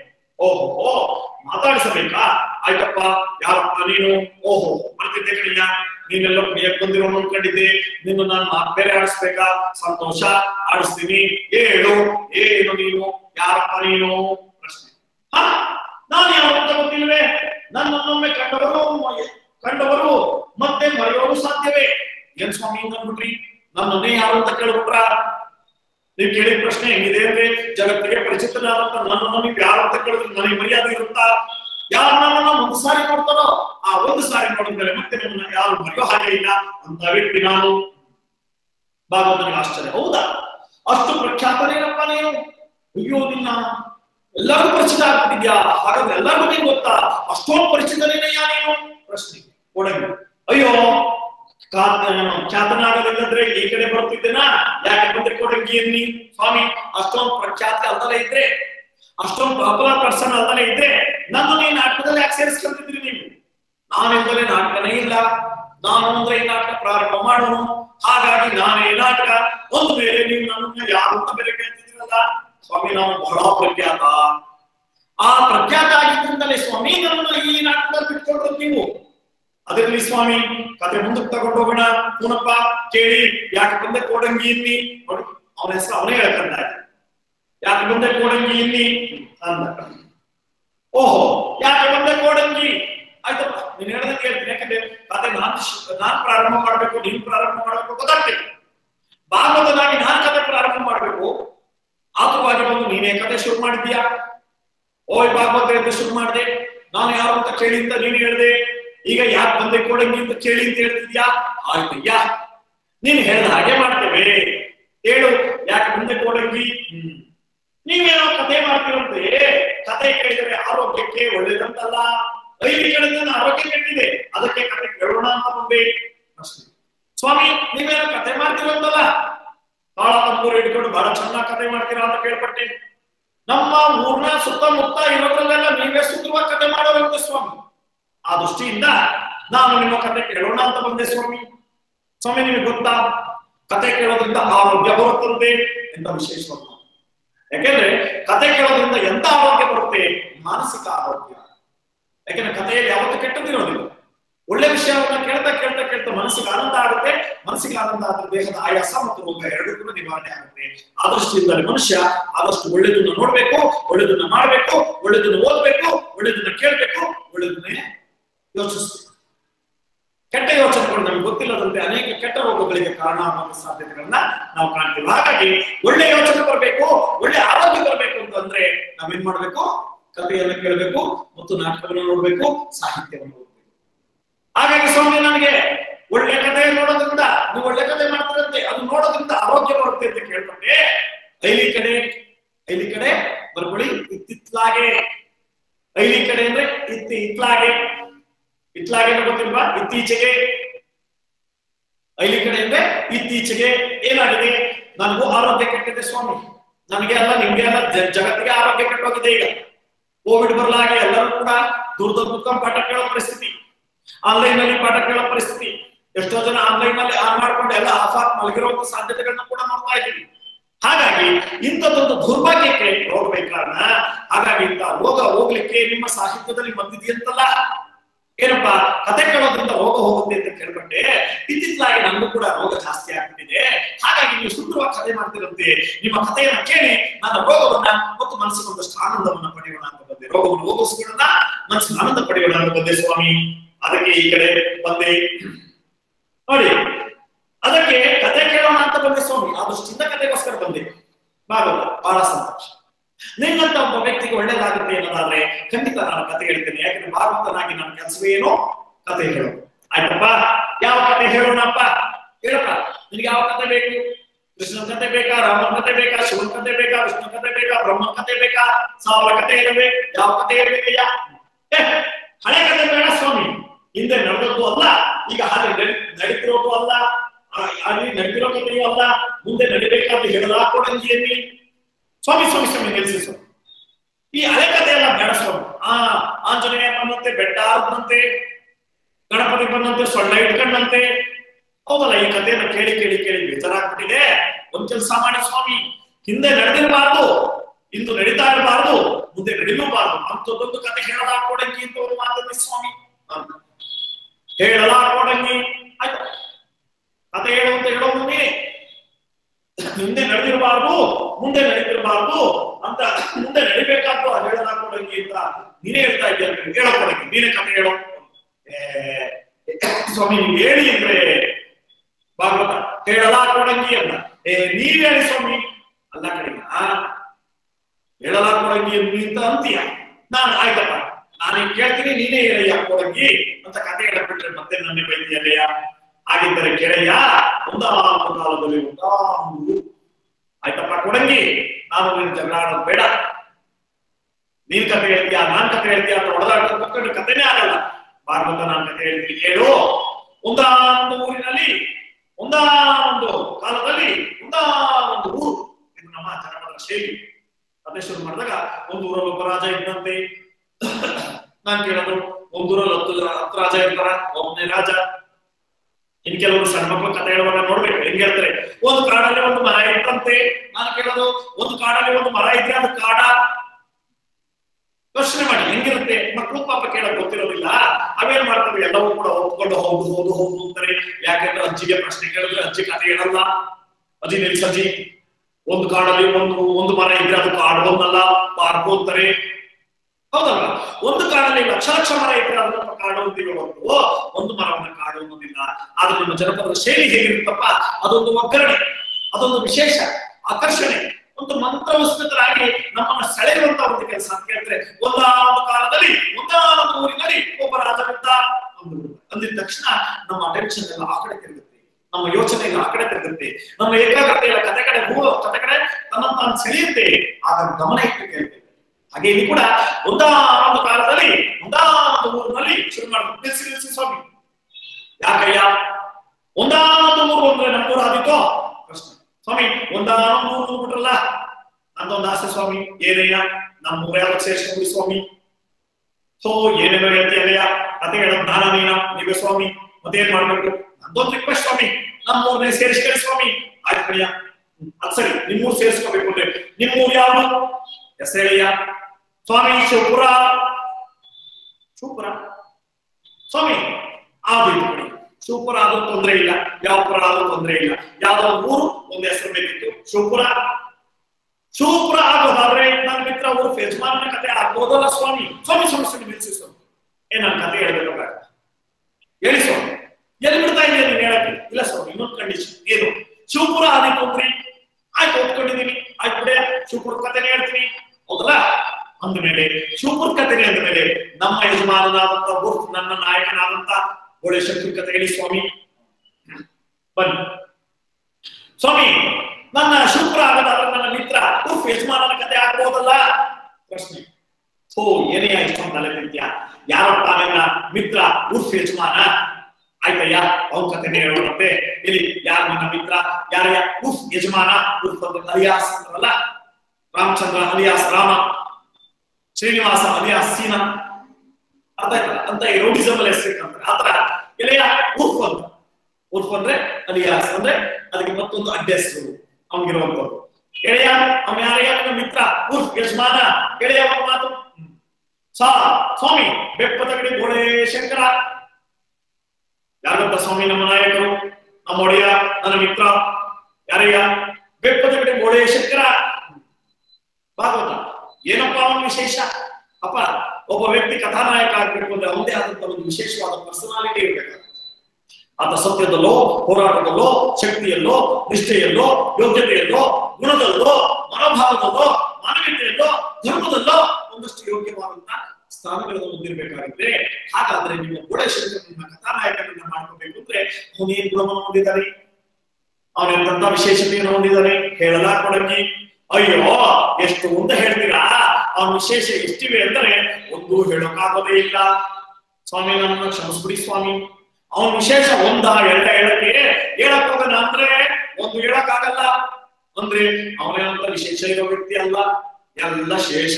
ಓಹೋ ಮಾತಾಡಿಸಬೇಕಾ ಆಯ್ತಪ್ಪ ಯಾರಪ್ಪ ನೀನು ಓಹೋ ಬರ್ತಿದ್ದೆ ಕಣಿಯ ನೀನೆಲ್ಲ ಕುಣಿಯಕ್ ಬಂದಿರೋ ಅನ್ಕೊಂಡಿದ್ದೆ ನಿನ್ನ ನಾನು ಮಾತು ಬೇರೆ ಆಡಿಸ್ಬೇಕಾ ಸಂತೋಷ ಆಡಿಸ್ತೀನಿ ಹೇಳು ಏನು ನೀನು ಯಾರಪ್ಪ ನೀನು ಪ್ರಶ್ನೆ ಹಾ ನಾನು ಯಾರು ಅಂತ ಗೊತ್ತಿಲ್ವೇ ನನ್ನನ್ನೊಮ್ಮೆ ಕಂಡವರು ಮ- ಕಂಡವರು ಮತ್ತೆ ಮರೆಯೋರು ಸಾಧ್ಯವೇ ಏನ್ ಸ್ವಾಮಿ ಅಂದ್ಬಿಟ್ರಿ ನನ್ನನ್ನೇ ಯಾರು ಅಂತ ಕೇಳ್ಬಿಟ್ರ ನೀವು ಕೇಳಿದ ಪ್ರಶ್ನೆ ಹೆಂಗಿದೆ ಅಂದ್ರೆ ಜಗತ್ತಿಗೆ ಪರಿಚಿತನಾದಂತ ನನ್ನನ್ನು ನೀವು ಯಾರು ಅಂತ ಕೇಳಿದ್ರೆ ನನಗೆ ಮರ್ಯಾದೆ ಇರುತ್ತಾ ಯಾರು ನನ್ನನ್ನ ಒಂದು ಸಾರಿ ನೋಡ್ತಾರೋ ಆ ಒಂದು ಸಾರಿ ನೋಡಿದ್ಮೇಲೆ ಮತ್ತೆ ನಮ್ಮನ್ನ ಯಾರು ಮರೆಯೋ ಹಾಗೆ ಇಲ್ಲ ಅಂತ ವ್ಯಕ್ತಿ ನಾನು ಭಾಗವತನಿಗೆ ಆಶ್ಚರ್ಯ ಹೌದಾ ಅಷ್ಟು ಪ್ರಖ್ಯಾತನೇನಪ್ಪ ನೀನು ಅಯ್ಯೋ ನಿನ್ನ ಎಲ್ಲರಿಗೂ ಪರಿಚಿತ ಆಗ್ಬಿಟ್ಟಿದ್ಯಾ ಹಾಗಾದ್ರೆ ಎಲ್ಲರಿಗೂ ನೀನು ಗೊತ್ತಾ ಅಷ್ಟೊಂದು ಪರಿಚಿತನೇನಯ್ಯ ನೀನು ಪ್ರಶ್ನೆ ಒಡಂಗಿ ಅಯ್ಯೋ ಕಾ- ಖ್ಯಾತನಾಗಲಿಲ್ಲದ್ರೆ ಈ ಕಡೆ ಬರ್ತಿದ್ದೇನಾ ಯಾಕೆ ಬಂದ್ರೆ ಕೊಡಂಗಿ ಅನ್ನಿ ಸ್ವಾಮಿ ಅಷ್ಟೊಂದು ಪ್ರಖ್ಯಾತ ಅಲ್ದಲೇ ಇದ್ರೆ ಅಷ್ಟೊಂದು ಪಾಪುಲರ್ ಪರ್ಸನ್ ಅಲ್ದಲೇ ಇದ್ರೆ ನನ್ನ ಈ ನಾಟಕದಲ್ಲಿ ಯಾಕೆ ಸೇರಿಸ್ಕೊಂತಿದ್ರಿ ನೀವು ನಾನೆಂದರೆ ನಾಟಕನೇ ಇಲ್ಲ ನಾನು ಅಂದ್ರೆ ಈ ನಾಟಕ ಪ್ರಾರಂಭ ಮಾಡೋನು ಹಾಗಾಗಿ ನಾನೇ ಈ ನಾಟಕ ಒಂದು ಮೇಲೆ ನೀವು ನನ್ನನ್ನ ಯಾರು ಅಂತ ಬೇರೆ ಕೇಳ್ತಿದ್ದೀರಲ್ಲ ಸ್ವಾಮಿ ನಾವು ಬಹಳ ಪ್ರಖ್ಯಾತ ಆ ಪ್ರಖ್ಯಾತ ಆಗಿದ್ರಿಂದಲೇ ಸ್ವಾಮಿ ನನ್ನನ್ನ ಈ ನಾಟಕದಲ್ಲಿ ಬಿಟ್ಕೊಂಡ್ರು ನೀವು ಅದರಲ್ಲಿ ಸ್ವಾಮಿ ಕತೆ ಮುಂದಕ್ಕೆ ತಗೊಂಡು ಹೋಗೋಣ ಪೂನಪ್ಪ ಕೇಳಿ ಯಾಕೆ ಬಂದೆ ಕೋಡಂಗಿ ಇಲ್ಲಿ ನೋಡಿ ಅವನ ಹೆಸರು ಅವನೇ ಹೇಳ್ಕೊಂಡ ಯಾಕೆ ಬಂದೆ ಕೋಡಂಗಿ ಇಲ್ಲಿ ಅಂದ ಓಹೋ ಯಾಕೆ ಬಂದೆ ಕೋಡಂಗಿ ಆಯ್ತಪ್ಪ ನೀನ್ ಹೇಳ್ದಂಗೆ ಕೇಳ್ತೀನಿ ಯಾಕಂದ್ರೆ ಕತೆ ನಾನ್ ಶ್- ನಾನ್ ಪ್ರಾರಂಭ ಮಾಡ್ಬೇಕು ನೀನ್ ಪ್ರಾರಂಭ ಮಾಡ್ಬೇಕು ಗೊತ್ತಾಗ್ತಿಲ್ಲ ಭಾಗವತನಾಗಿ ನಾನ್ ಕತೆ ಪ್ರಾರಂಭ ಮಾಡ್ಬೇಕು ಆತುರವಾಗಿ ಬಂದು ನೀನೇ ಕತೆ ಶುರು ಮಾಡಿದ್ಯಾ ಓಯ್ ಭಾಗವತ ಅಂತ ಶುರು ಮಾಡಿದೆ ನಾನು ಯಾರು ಅಂತ ಕೇಳಿ ಅಂತ ನೀನು ಹೇಳ್ದೆ ಈಗ ಯಾಕೆ ಬಂದೆ ಕೊಡಂಗಿ ಅಂತ ಕೇಳಿ ಅಂತ ಹೇಳ್ತಿದ್ಯಾ ಆಯ್ತಯ್ಯ ನೀನ್ ಹೇಳ್ದ ಹಾಗೆ ಮಾಡ್ತೇವೆ ಹೇಳು ಯಾಕೆ ಬಂದೆ ಕೊಡಂಗಿ ಹ್ಮ್ ನೀವೇನೋ ಕತೆ ಮಾಡ್ತೀರಂತೆ ಕತೆ ಕೇಳಿದರೆ ಆರೋಗ್ಯಕ್ಕೆ ಒಳ್ಳೇದಂತಲ್ಲ ಐದು ಕೇಳಿದ್ರೆ ಆರೋಗ್ಯ ಕೆಟ್ಟಿದೆ ಅದಕ್ಕೆ ಕತೆ ಕೇಳೋಣ ಅಂತ ಬಂದೆ ಪ್ರಶ್ನೆ ಸ್ವಾಮಿ ನೀವೇನೋ ಕತೆ ಮಾಡ್ತೀರಂತಲ್ಲ ತಾಳ ತಂಬೂರು ಹಿಡ್ಕೊಂಡು ಬಹಳ ಚೆನ್ನಾಗಿ ಕತೆ ಮಾಡ್ತೀರಾ ಅಂತ ಕೇಳ್ಪಟ್ಟೆ ನಮ್ಮ ಊರ್ನ ಸುತ್ತಮುತ್ತ ಇರೋದ್ರಲ್ಲೆಲ್ಲ ನೀವೇ ಸುತ್ತುವ ಕತೆ ಮಾಡೋರಂತೆ ಸ್ವಾಮಿ ಆ ದೃಷ್ಟಿಯಿಂದ ನಾನು ನಿಮ್ಮ ಕತೆ ಕೇಳೋಣ ಅಂತ ಬಂದೆ ಸ್ವಾಮಿ ಸ್ವಾಮಿ ನಿಮಗೆ ಗೊತ್ತಾ ಕತೆ ಕೇಳೋದ್ರಿಂದ ಆರೋಗ್ಯ ಬರುತ್ತಂತೆ ಎಂತ ವಿಶೇಷವಾದ ಮಾತು. ಯಾಕೆಂದ್ರೆ ಕತೆ ಕೇಳೋದ್ರಿಂದ ಎಂತ ಆರೋಗ್ಯ ಬರುತ್ತೆ ಮಾನಸಿಕ ಆರೋಗ್ಯ ಯಾಕೆಂದ್ರೆ ಕಥೆಯಲ್ಲಿ ಯಾವತ್ತೂ ಕೆಟ್ಟದಿರೋದಿಲ್ಲ ಒಳ್ಳೆ ವಿಷಯವನ್ನ ಕೇಳ್ತಾ ಕೇಳ್ತಾ ಕೇಳ್ತಾ ಮನಸ್ಸಿಗೆ ಆನಂದ ಆಗುತ್ತೆ ಮನಸ್ಸಿಗೆ ಆನಂದ ಆದ್ರೆ ದೇಹದ ಆಯಾಸ ಮತ್ತು ರೋಗ ಎರಡೂ ಕೂಡ ನಿವಾರಣೆ ಆಗುತ್ತೆ ಆ ದೃಷ್ಟಿಯಿಂದಲೇ ಮನುಷ್ಯ ಆದಷ್ಟು ಒಳ್ಳೆದನ್ನ ನೋಡ್ಬೇಕು ಒಳ್ಳೆದನ್ನ ಮಾಡ್ಬೇಕು ಒಳ್ಳೆದನ್ನ ಓದ್ಬೇಕು ಒಳ್ಳೆದನ್ನ ಕೇಳ್ಬೇಕು ಒಳ್ಳೆದನ್ನೇ ಯೋಚಿಸ್ಬೇಕು ಕೆಟ್ಟ ಯೋಚನೆಗಳು ನಮ್ಗೆ ಗೊತ್ತಿಲ್ಲದಂತೆ ಅನೇಕ ಕೆಟ್ಟ ರೋಗಗಳಿಗೆ ಕಾರಣ ಆಗುವಂತ ಸಾಧ್ಯತೆಗಳನ್ನ ನಾವು ಕಾಣ್ತೀವಿ ಹಾಗಾಗಿ ಒಳ್ಳೆ ಯೋಚನೆ ಬರಬೇಕು ಒಳ್ಳೆ ಆರೋಗ್ಯ ಬರಬೇಕು ಅಂತಂದ್ರೆ ನಾವೇನ್ ಮಾಡ್ಬೇಕು ಕಥೆಯನ್ನು ಕೇಳಬೇಕು ಮತ್ತು ನಾಟಕವನ್ನು ನೋಡ್ಬೇಕು ಸಾಹಿತ್ಯವನ್ನು ಓದಬೇಕು ಹಾಗಾಗಿ ಸ್ವಾಮಿ ನನಗೆ ಒಳ್ಳೆ ಕಥೆ ನೋಡೋದ್ರಿಂದ ನೀವು ಒಳ್ಳೆ ಕಥೆ ಮಾಡ್ತೀರಂತೆ ಅದು ನೋಡೋದ್ರಿಂದ ಆರೋಗ್ಯ ಬರುತ್ತೆ ಅಂತ ಕೇಳ್ಕೊಂಡೆ ಐಲಿ ಕಡೆ ಐಲಿ ಕಡೆ ಬರ್ಕೊಳ್ಳಿ ಇತ್ತಿತ್ಲಾಗೆ ಐಲಿ ಕಡೆ ಅಂದ್ರೆ ಇತ್ತಿ ಇತ್ಲಾಗೆ ಇತ್ಲಾಗೆ ಅಂದ್ರೆ ಗೊತ್ತಿಲ್ವಾ ಇತ್ತೀಚೆಗೆ ಐಲಿ ಕಡೆ ಅಂದ್ರೆ ಇತ್ತೀಚೆಗೆ ಏನಾಗಿದೆ ನನಗೂ ಆರೋಗ್ಯ ಕೆಟ್ಟಿದೆ ಸ್ವಾಮಿ ನನಗೆ ಅಲ್ಲ ನಿಮ್ಗೆ ಅಲ್ಲ ಜ- ಜಗತ್ತಿಗೆ ಆರೋಗ್ಯ ಕೆಟ್ಟೋಗಿದೆ ಈಗ ಕೋವಿಡ್ ಬರಲಾಗಿ ಎಲ್ಲರೂ ಕೂಡ ದೂರದಲ್ಲಿ ಕುತ್ಕೊಂಡು ಪಾಠ ಕೇಳೋ ಪರಿಸ್ಥಿತಿ ಆನ್ಲೈನ್ ಅಲ್ಲಿ ಪಾಠ ಕೇಳೋ ಪರಿಸ್ಥಿತಿ ಎಷ್ಟೋ ಜನ ಆನ್ಲೈನ್ ಅಲ್ಲಿ ಆನ್ ಮಾಡ್ಕೊಂಡು ಎಲ್ಲ ಆಫ್ ಆಫ್ ಮಲಗಿರುವಂತ ಸಾಧ್ಯತೆಗಳನ್ನ ಕೂಡ ನೋಡ್ತಾ ಇದ್ದೀವಿ ಹಾಗಾಗಿ ಇಂಥದ್ದೊಂದು ದುರ್ಭಾಗ್ಯಕ್ಕೆ ಹೋಗ್ಬೇಕು ಕಾರಣ ಹಾಗಾಗಿ ಇಂಥ ರೋಗ ಹೋಗ್ಲಿಕ್ಕೆ ನಿಮ್ಮ ಸಾಹಿತ್ಯದಲ್ಲಿ ಬಂದಿದೆಯಂತಲ್ಲ ಏನಪ್ಪಾ ಕತೆ ಕೇಳೋದ್ರಿಂದ ರೋಗ ಹೋಗುತ್ತೆ ಅಂತ ಕೇಳ್ಕೊಂಡೆ ಇತ್ತಿತ್ತಲಾಗಿ ನನಗೂ ಕೂಡ ರೋಗ ಜಾಸ್ತಿ ಆಗ್ಬಿಟ್ಟಿದೆ ಹಾಗಾಗಿ ನೀವು ಸುಂದರವಾಗಿ ಕತೆ ಮಾಡ್ತಿರಂತೆ ನಿಮ್ಮ ಕಥೆಯನ್ನ ಕೇಳಿ ನನ್ನ ರೋಗವನ್ನ ಮತ್ತು ಮನಸ್ಸಿಗೆ ಒಂದಷ್ಟು ಆನಂದವನ್ನ ಪಡೆಯೋಣ ಅಂತ ಬಂದೆ ರೋಗವನ್ನು ಹೋಗಿಸ್ಕೊಳ್ಳೋಣ ಮನಸ್ಸಿಗೆ ಆನಂದ ಪಡೆಯೋಣ ಅಂತ ಬಂದೆ ಸ್ವಾಮಿ ಅದಕ್ಕೆ ಈ ಕಡೆ ಬಂದೆ ನೋಡಿ ಅದಕ್ಕೆ ಕತೆ ಕೇಳೋಣ ಅಂತ ಬಂದೆ ಸ್ವಾಮಿ ಆ ದೃಷ್ಟಿಯಿಂದ ಕತೆಗೋಸ್ಕರ ಬಂದೆ ಭಾಗವತ ಬಹಳ ಸಂತೋಷ ನಿನ್ನಂತ ಒಬ್ಬ ವ್ಯಕ್ತಿಗೆ ಒಳ್ಳೇದಾಗುತ್ತೆ ಅನ್ನೋದಾದ್ರೆ ಖಂಡಿತ ನಾನು ಕತೆ ಹೇಳ್ತೇನೆ ಯಾಕಂದ್ರೆ ಭಾಗವತನಾಗಿ ನನ್ನ ಕೆಲಸವೇ ಏನು ಕತೆ ಹೇಳೋದು ಆಯ್ತಪ್ಪ ಯಾವ ಕತೆ ಹೇಳೋಣಪ್ಪ ಹೇಳಪ್ಪ ನಿನಗೆ ಯಾವ ಕತೆ ಬೇಕು ಕೃಷ್ಣನ ಕತೆ ಬೇಕಾ ರಾಮನ ಕತೆ ಬೇಕಾ ಶಿವನ ಕತೆ ಬೇಕಾ ವಿಷ್ಣು ಕತೆ ಬೇಕಾ ಬ್ರಹ್ಮನ ಕತೆ ಬೇಕಾ ಸಾವಿರ ಕತೆ ಇರವೆ ಯಾವ ಕತೆ ಇರಬೇಕಯ್ಯ ಏ, ಹಳೆ ಕತೆ ಬೇಡ ಸ್ವಾಮಿ ಹಿಂದೆ ನಡೆದದ್ದು ಅಲ್ಲ ಈಗ ಹಾಗೆ ನಡಿ- ನಡೀತಿರೋದು ಅಲ್ಲ ಆ, ಅಲ್ಲಿ ನಡೆದಿರೋ ಕಥೆಯೂ ಅಲ್ಲ ಮುಂದೆ ನಡಿಬೇಕಾದ ಹೇಳಲಾಕೊಡಂಗಿಯಲ್ಲಿ ಸ್ವಾಮಿ ಸ್ವಾಮಿ ಸ್ವಾಮಿ ನಿಲ್ಸಿ ಸ್ವಾಮಿ ಈ ಹಳೆ ಕಥೆ ಎಲ್ಲ ಬೇಡ ಸ್ವಾಮಿ ಆ ಆಂಜನೇಯ ಬಂದಂತೆ ಬೆಟ್ಟ ಆರ್ದಂತೆ ಗಣಪತಿ ಬಂದಂತೆ ಸೊಳ್ಳೆ ಇಟ್ಕೊಂಡಂತೆ ಹೌದಲ್ಲ ಈ ಕಥೆಯನ್ನು ಕೇಳಿ ಕೇಳಿ ಕೇಳಿ ಬೇಜಾರಾಗ್ಬಿಟ್ಟಿದೆ ಒಂದ್ ಕೆಲಸ ಮಾಡಿ ಸ್ವಾಮಿ ಹಿಂದೆ ನಡೆದಿರಬಾರ್ದು ಇಂದು ನಡೀತಾ ಇರಬಾರ್ದು ಮುಂದೆ ನಡೀಲೂಬಾರ್ದು ಅಂಥದ್ದೊಂದು ಕತೆ ಹೇಳಲಾಕೊಡಂಗಿ ಅಂತ ಒಂದು ಮಾತಲ್ಲಿ ಸ್ವಾಮಿ ಅಂತ ಹೇಳಲಾಕೊಡಂಗಿ ಆಯ್ತು ಕತೆ ಹೇಳುವಂತ ಹೇಳೋದು ನೀನೇ ಹಿಂದೆ ನಡೆದಿರಬಾರ್ದು ಮುಂದೆ ನಡೀತಿರಬಾರ್ದು ಅಂತ ಮುಂದೆ ನಡಿಬೇಕಾದ್ದು ಹೇಳಲಾಕೊಡಂಗಿ ಅಂತ ನೀನೇ ಹೇಳ್ತಾ ಇದೆಯಾ ಹೇಳಕೊಡಂಗಿ ನೀನೇ ಕತೆ ಹೇಳೋ ಏ, ಸ್ವಾಮಿ ನೀವು ಹೇಳಿ ಅಂದ್ರೆ ಭಾಗವತ ಹೇಳಲಾಕೊಡಂಗಿ ಅಂತ ಏ ನೀವ್ ಹೇಳಿ ಸ್ವಾಮಿ ಅಲ್ಲ ಕಡೆ ಆ ಹೇಳಲಾಕೊಡಂಗಿ ಅಂತ ಅಂತೀಯ ನಾನು ಆಯ್ತಪ್ಪ ನಾನೇ ಕೇಳ್ತೀನಿ ನೀನೇ ಹೇಳಯ್ಯ ಕೊಡಂಗಿ ಅಂತ ಕತೆ ಹೇಳ್ಬಿಟ್ರೆ ಮತ್ತೆ ನನ್ನ ಬೈದಿಯಲ್ಲಯ್ಯ ಹಾಗಿದ್ದರೆ ಕೆಳೆಯ ಒಂದಾನೊಂದು ಕಾಲದಲ್ಲಿ ಒಂದಾನೊಂದು ಆಯ್ತಪ್ಪ ಕೊಡಂಗಿ ನಾನು ನೀನು ಜಗಳ ಆಡೋದು ಬೇಡ ನೀನ್ ಕತೆ ಹೇಳ್ತೀಯ ನಾನ್ ಕತೆ ಹೇಳ್ತೀಯ ಅಂತ ಹೊಡೆದಾಡ್ಕೊಂಡು ಕತೆನೇ ಆಗಲ್ಲ ಭಾಗವತ ನಾನ್ ಕತೆ ಹೇಳ್ತೀನಿ ಕೇಳು ಒಂದಾನೊಂದು ಊರಿನಲ್ಲಿ ಒಂದಾನೊಂದು ಕಾಲದಲ್ಲಿ ಒಂದಾನೊಂದು ಊರು ಇದು ನಮ್ಮ ಜನಪದ ಶೈಲಿ ಅದೇ ಶುರು ಮಾಡಿದಾಗ ಒಂದು ಊರಲ್ಲಿ ಒಬ್ಬ ರಾಜ ಇದ್ದಂತೆ ನಾನ್ ಕೇಳೋದು ಒಂದು ಊರಲ್ಲಿ ಹತ್ತು ಜನ- ಹತ್ತು ರಾಜ ಇರ್ತಾರ ಒಬ್ಬನೇ ರಾಜ ಇನ್ ಕೆಲವರು ಸಣ್ಣ ಮಕ್ಕಳು ಕತೆ ಹೇಳುವಾಗ ನೋಡ್ಬೇಕು ಹೆಂಗ್ ಹೇಳ್ತಾರೆ ಒಂದು ಕಾಡಲ್ಲಿ ಒಂದು ಮರ ಇತ್ತಂತೆ ನಾನು ಕೇಳೋದು ಒಂದು ಕಾಡಲ್ಲಿ ಒಂದು ಮರ ಇದ್ರೆ ಅದು ಕಾಡ ಯೋಚನೆ ಮಾಡಿ ಹೆಂಗಿರುತ್ತೆ ಮಕ್ಕಳು ಪಾಪ ಕೇಳಕ್ ಗೊತ್ತಿರೋದಿಲ್ಲ ಅವೇನ್ ಮಾಡ್ತವೆ ಎಲ್ಲವೂ ಕೂಡ ಒಪ್ಕೊಂಡು ಹೌದು ಹೌದು ಹೌದು ಅಂತಾರೆ ಯಾಕೆಂದ್ರೆ ಅಜ್ಜಿಗೆ ಪ್ರಶ್ನೆ ಕೇಳಿದ್ರೆ ಅಜ್ಜಿ ಕತೆ ಹೇಳಲ್ಲ ಅಜ್ಜಿ ನಿಲ್ಸಜ್ಜಿ ಒಂದು ಕಾಡಲ್ಲಿ ಒಂದು ಒಂದು ಮರ ಇದ್ರೆ ಅದು ಕಾಡು ಒಂದಲ್ಲ ಪಾರ್ಕು ಅಂತಾರೆ ಹೌದಲ್ವಾ ಒಂದು ಕಾಡಲ್ಲಿ ಲಕ್ಷ ಲಕ್ಷ ಮರ ಇದ್ರೆ ಅದನ್ನ ಕಾಡು ಅಂತೀವಿ ಹೊರತು ಒಂದು ಮರವನ್ನ ಕಾಡು ಅನ್ನೋದಿಲ್ಲ ಆದ್ರೆ ನಮ್ಮ ಜನಪದರ ಶೈಲಿ ಹೇಗಿರುತ್ತಪ್ಪ ಅದೊಂದು ಒಗ್ಗರಣೆ ಅದೊಂದು ವಿಶೇಷ ಆಕರ್ಷಣೆ ಒಂದು ಮಂತ್ರವಸ್ತರಾಗಿ ನಮ್ಮನ್ನ ಸೆಳೆಯುವಂತ ಒಂದು ಕೆಲಸ ಅಂತ ಕೇಳಿದ್ರೆ ಒಂದಾನೊಂದು ಕಾಲದಲ್ಲಿ ಒಂದಾನೊಂದು ಊರಿನಲ್ಲಿ ಒಬ್ಬ ರಾಜವಿದ್ದ ಅಂದ್ಬಿಡು. ಅಂದಿದ ತಕ್ಷಣ ನಮ್ಮ ಅಟೆನ್ಷನ್ ಎಲ್ಲ ಆ ಕಡೆ ತಿರುಗುತ್ತೆ ನಮ್ಮ ಯೋಚನೆ ಎಲ್ಲ ಆ ಕಡೆ ತಿರುಗುತ್ತೆ ನಮ್ಮ ಏಕಾಗ್ರತೆ ಎಲ್ಲ ಕತೆ ಕಡೆ ಹೂ ಕತೆ ಕಡೆ ತನ್ನ ತಾನು ಸೆಳೆಯುತ್ತೆ ಆಗ ಗಮನ ಇಟ್ಟು ಕೇಳ್ತೇವೆ ಹಾಗೆ ಇಲ್ಲಿ ಕೂಡ ಒಂದಾನೊಂದು ಕಾಲದಲ್ಲಿ ಒಂದಾನೊಂದು ಊರಿನಲ್ಲಿ ಶುರು ಮಾಡ್ಬೇಕು ನಿಲ್ಸಿ ನಿಲ್ಸಿ ಸ್ವಾಮಿ ಯಾಕಯ್ಯ ಒಂದಾನೊಂದು ಊರು ಅಂದ್ರೆ ನಮ್ಮೂರು ಆದಿತ್ತೋ ಪ್ರಶ್ನೆ ಸ್ವಾಮಿ ಒಂದಾನೊಂದು ಊರು ಬಿಟ್ರಲ್ಲ ನಂದೊಂದು ಆಸೆ ಸ್ವಾಮಿ ಏನಯ್ಯ ನಮ್ಮ ಊರ ಯಾವಾಗ ಸೇರಿಸ್ಕೊಂಡು ಸ್ವಾಮಿ ಸೊ ಏನೇನೋ ಹೇಳ್ತೀಯಲ್ಲಯ್ಯ ಕತೆ ಹೇಳೋದು ನಾನ ನೀನ ನೀವೇ ಸ್ವಾಮಿ ಮತ್ತೇನ್ ಮಾಡ್ಬೇಕು ನಂದೊಂದು ರಿಕ್ವೆಸ್ಟ್ ಸ್ವಾಮಿ ನಮ್ಮೂರ್ನೇ ಸೇರಿಸ್ಕೊಳ್ಳಿ ಸ್ವಾಮಿ ಆಯ್ತು ಕಣಿಯ ಅದ್ ಸರಿ ನಿಮ್ಮೂರ್ ಸೇರಿಸ್ಕೋಬೇಕು ಅಂದ್ರೆ ನಿಮ್ಮೂರ್ ಯಾವುದು ಹೆಸರು ಹೇಳಿಯ ಸ್ವಾಮಿ ಶಿವಪುರ ಶಿವಪುರ ಸ್ವಾಮಿ ಆದು ಇದು ಕೊಡಿ ಶಿವಪುರ ಆದ್ರೂ ತೊಂದ್ರೆ ಇಲ್ಲ ಯಾವ ಪುರ ಆದ್ರೂ ತೊಂದ್ರೆ ಇಲ್ಲ ಯಾವ್ದೋ ಒಂದ್ ಊರು ಒಂದು ಹೆಸರು ಬೇಕಿತ್ತು ಶಿವಪುರ ಶಿವಪುರ ಆಗೋದಾದ್ರೆ ನನ್ನ ಮಿತ್ರ ಊರು ಯಜಮಾನನ ಕತೆ ಆಗ್ಬೋದಲ್ಲ ಸ್ವಾಮಿ ಸ್ವಾಮಿ ಸ್ವಾಮಿ ಸ್ವಾಮಿ ನಿಲ್ಸಿ ಸ್ವಾಮಿ ಏ ನನ್ನ ಕತೆ ಹೇಳ್ಬೇಕಾಗ ಹೇಳಿ ಸ್ವಾಮಿ ಎಲ್ಲಿ ಬಿಡ್ತಾ ಇದೆಯಾ ನೀನ್ ಹೇಳಕ್ಕೆ ಇಲ್ಲ ಸ್ವಾಮಿ ಇನ್ನೊಂದು ಕಂಡೀಷನ್ ಏನು ಶಿವಪುರ ಆದಿತ್ತು ಅಂದ್ರಿ ಆಯ್ತು ಒಪ್ಕೊಂಡಿದ್ದೀನಿ ಆಯ್ತು ಬಿಡೆ ಶಿವಪುರ ಕಥೆನೇ ಹೇಳ್ತೀನಿ ಹೌದಲ್ಲ ಅಂದ ಮೇಲೆ ಶಿವಪುರ ಕಥೆನೇ ಅಂದ ಮೇಲೆ ನಮ್ಮ ಯಜಮಾನನಾದಂತ ಉರ್ಫ್ ನನ್ನ ನಾಯಕನಾದಂತ ಒಳ್ಳೆ ಶಕ್ತಿ ಕಥೆ ಹೇಳಿ ಸ್ವಾಮಿ ಬನ್ನಿ ಸ್ವಾಮಿ ನನ್ನ ಶಿವಪುರ ಆಗದಾದ್ರೆ ನನ್ನ ಮಿತ್ರ ಉರ್ಫ್ ಯಜಮಾನನ ಕಥೆ ಆಗ್ಬೋದಲ್ಲ ಪ್ರಶ್ನೆ ಓ ಏನೇ ಇಷ್ಟೊಂದು ತಲೆ ತಿಂತ್ಯಾ ಯಾರಪ್ಪ ನನ್ನ ಮಿತ್ರ ಉರ್ಫ್ ಯಜಮಾನ ಆಯ್ತಯ್ಯ ಅವನ ಕಥೆನೇ ಹೇಳೋಣಂತೆ ಇಲ್ಲಿ ಯಾರು ನನ್ನ ಮಿತ್ರ ಯಾರಯ್ಯ ಉಫ್ ಯಜಮಾನ ಉರ್ಫ್ ಅಂದ್ರೆ ಅಲಿಯಾಸ್ ಅಂದ್ರಲ್ಲ ರಾಮಚಂದ್ರ ಅಲಿಯಾಸ್ ರಾಮ ಶ್ರೀನಿವಾಸ ಅಲಿಯಾಸ್ ಸೀನಾ ಅರ್ಥ ಆಯ್ತಲ್ಲ ಅಂತ ಈ ರೌಡಿಸಮ್ ಅಲ್ಲಿ ಹೆಸರಿಕಂತಾರೆ ಆತರ ಇಲೆಯ ಉರ್ಫ್ ಅಂತ ಉರ್ಫ್ ಅಂದ್ರೆ ಅಲಿಯಾಸ್ ಅಂದ್ರೆ ಅದಕ್ಕೆ ಮತ್ತೊಂದು ಅಡ್ಡ ಹೆಸರು ಅವನಿಗಿರುವಂತದ್ದು ಗೆಳೆಯ ಅವನ ಯಾರಯ್ಯ ನನ್ನ ಮಿತ್ರ ಉರ್ಫ್ ಯಜಮಾನ ಗೆಳೆಯ ಅವನ ಮಾತು ಸಾ ಸ್ವಾಮಿ ಬೆಪ್ಪ ತಗಡಿ ಗೋಳೆ ಶಂಕರ ಯಾರಂತ ಸ್ವಾಮಿ ನಮ್ಮ ನಾಯಕರು ನಮ್ಮ ಒಡೆಯ ನನ್ನ ಮಿತ್ರ ಯಾರಯ್ಯ ಬೆಪ್ಪ ತಗಡಿ ಗೋಳೆ ಶಂಕರ ಭಾಗವತ ಏನಪ್ಪ ಅವನ ವಿಶೇಷ ಅಪ್ಪ ಒಬ್ಬ ವ್ಯಕ್ತಿ ಕಥಾನಾಯಕ ಆಗ್ಬೇಕು ಅಂದ್ರೆ ಅವನದೇ ಆದಂತ ಒಂದು ವಿಶೇಷವಾದ ಪರ್ಸನಾಲಿಟಿ ಇರ್ಬೇಕು ಆತ ಸತ್ಯದಲ್ಲೋ ಹೋರಾಟದಲ್ಲೋ ಶಕ್ತಿಯಲ್ಲೋ ನಿಷ್ಠೆಯಲ್ಲೋ ಯೋಗ್ಯತೆಯಲ್ಲೋ ಗುಣದಲ್ಲೋ ಮನೋಭಾವದಲ್ಲೋ ಮಾನವೀಯತೆಯಲ್ಲೋ ಧರ್ಮದಲ್ಲೋ ಒಂದಷ್ಟು ಯೋಗ್ಯವಾದಂತ ಸ್ಥಾನಗಳನ್ನು ಹೊಂದಿರಬೇಕಾಗಿದ್ರೆ ಹಾಗಾದ್ರೆ ನಿಮ್ಮ ಗುಣಶಂಕರನ್ನ ಕಥಾನಾಯಕನನ್ನ ಮಾಡ್ಕೋಬೇಕು ಅಂದ್ರೆ ಅವನೇನ್ ಗುಣವನ್ನು ಹೊಂದಿದ್ದಾನೆ ಅವನೆಂತ ವಿಶೇಷತೆಯನ್ನು ಹೊಂದಿದ್ದಾನೆ ಹೇಳಲ ಕೊಡಗಿ ಅಯ್ಯೋ ಎಷ್ಟು ಅಂತ ಹೇಳ್ತೀರಾ ಅವನ ವಿಶೇಷ ಎಷ್ಟಿವೆ ಅಂದ್ರೆ ಒಂದು ಹೇಳೋಕ್ಕಾಗೋದೇ ಇಲ್ಲ ಸ್ವಾಮಿ ನಮ್ಮನ್ನ ಕ್ಷಮಿಸ್ಬಿಡಿ ಸ್ವಾಮಿ ಅವನ ವಿಶೇಷ ಒಂದ ಎರಡ ಹೇಳಕ್ಕೆ ಹೇಳಕ್ ಹೋಗೋಣ ಅಂದ್ರೆ ಒಂದು ಹೇಳಕ್ಕಾಗಲ್ಲ ಅಂದ್ರೆ ಅವನೇನಂತ ವಿಶೇಷ ಇರೋ ವ್ಯಕ್ತಿ ಅಲ್ಲ ಎಲ್ಲ ಶೇಷ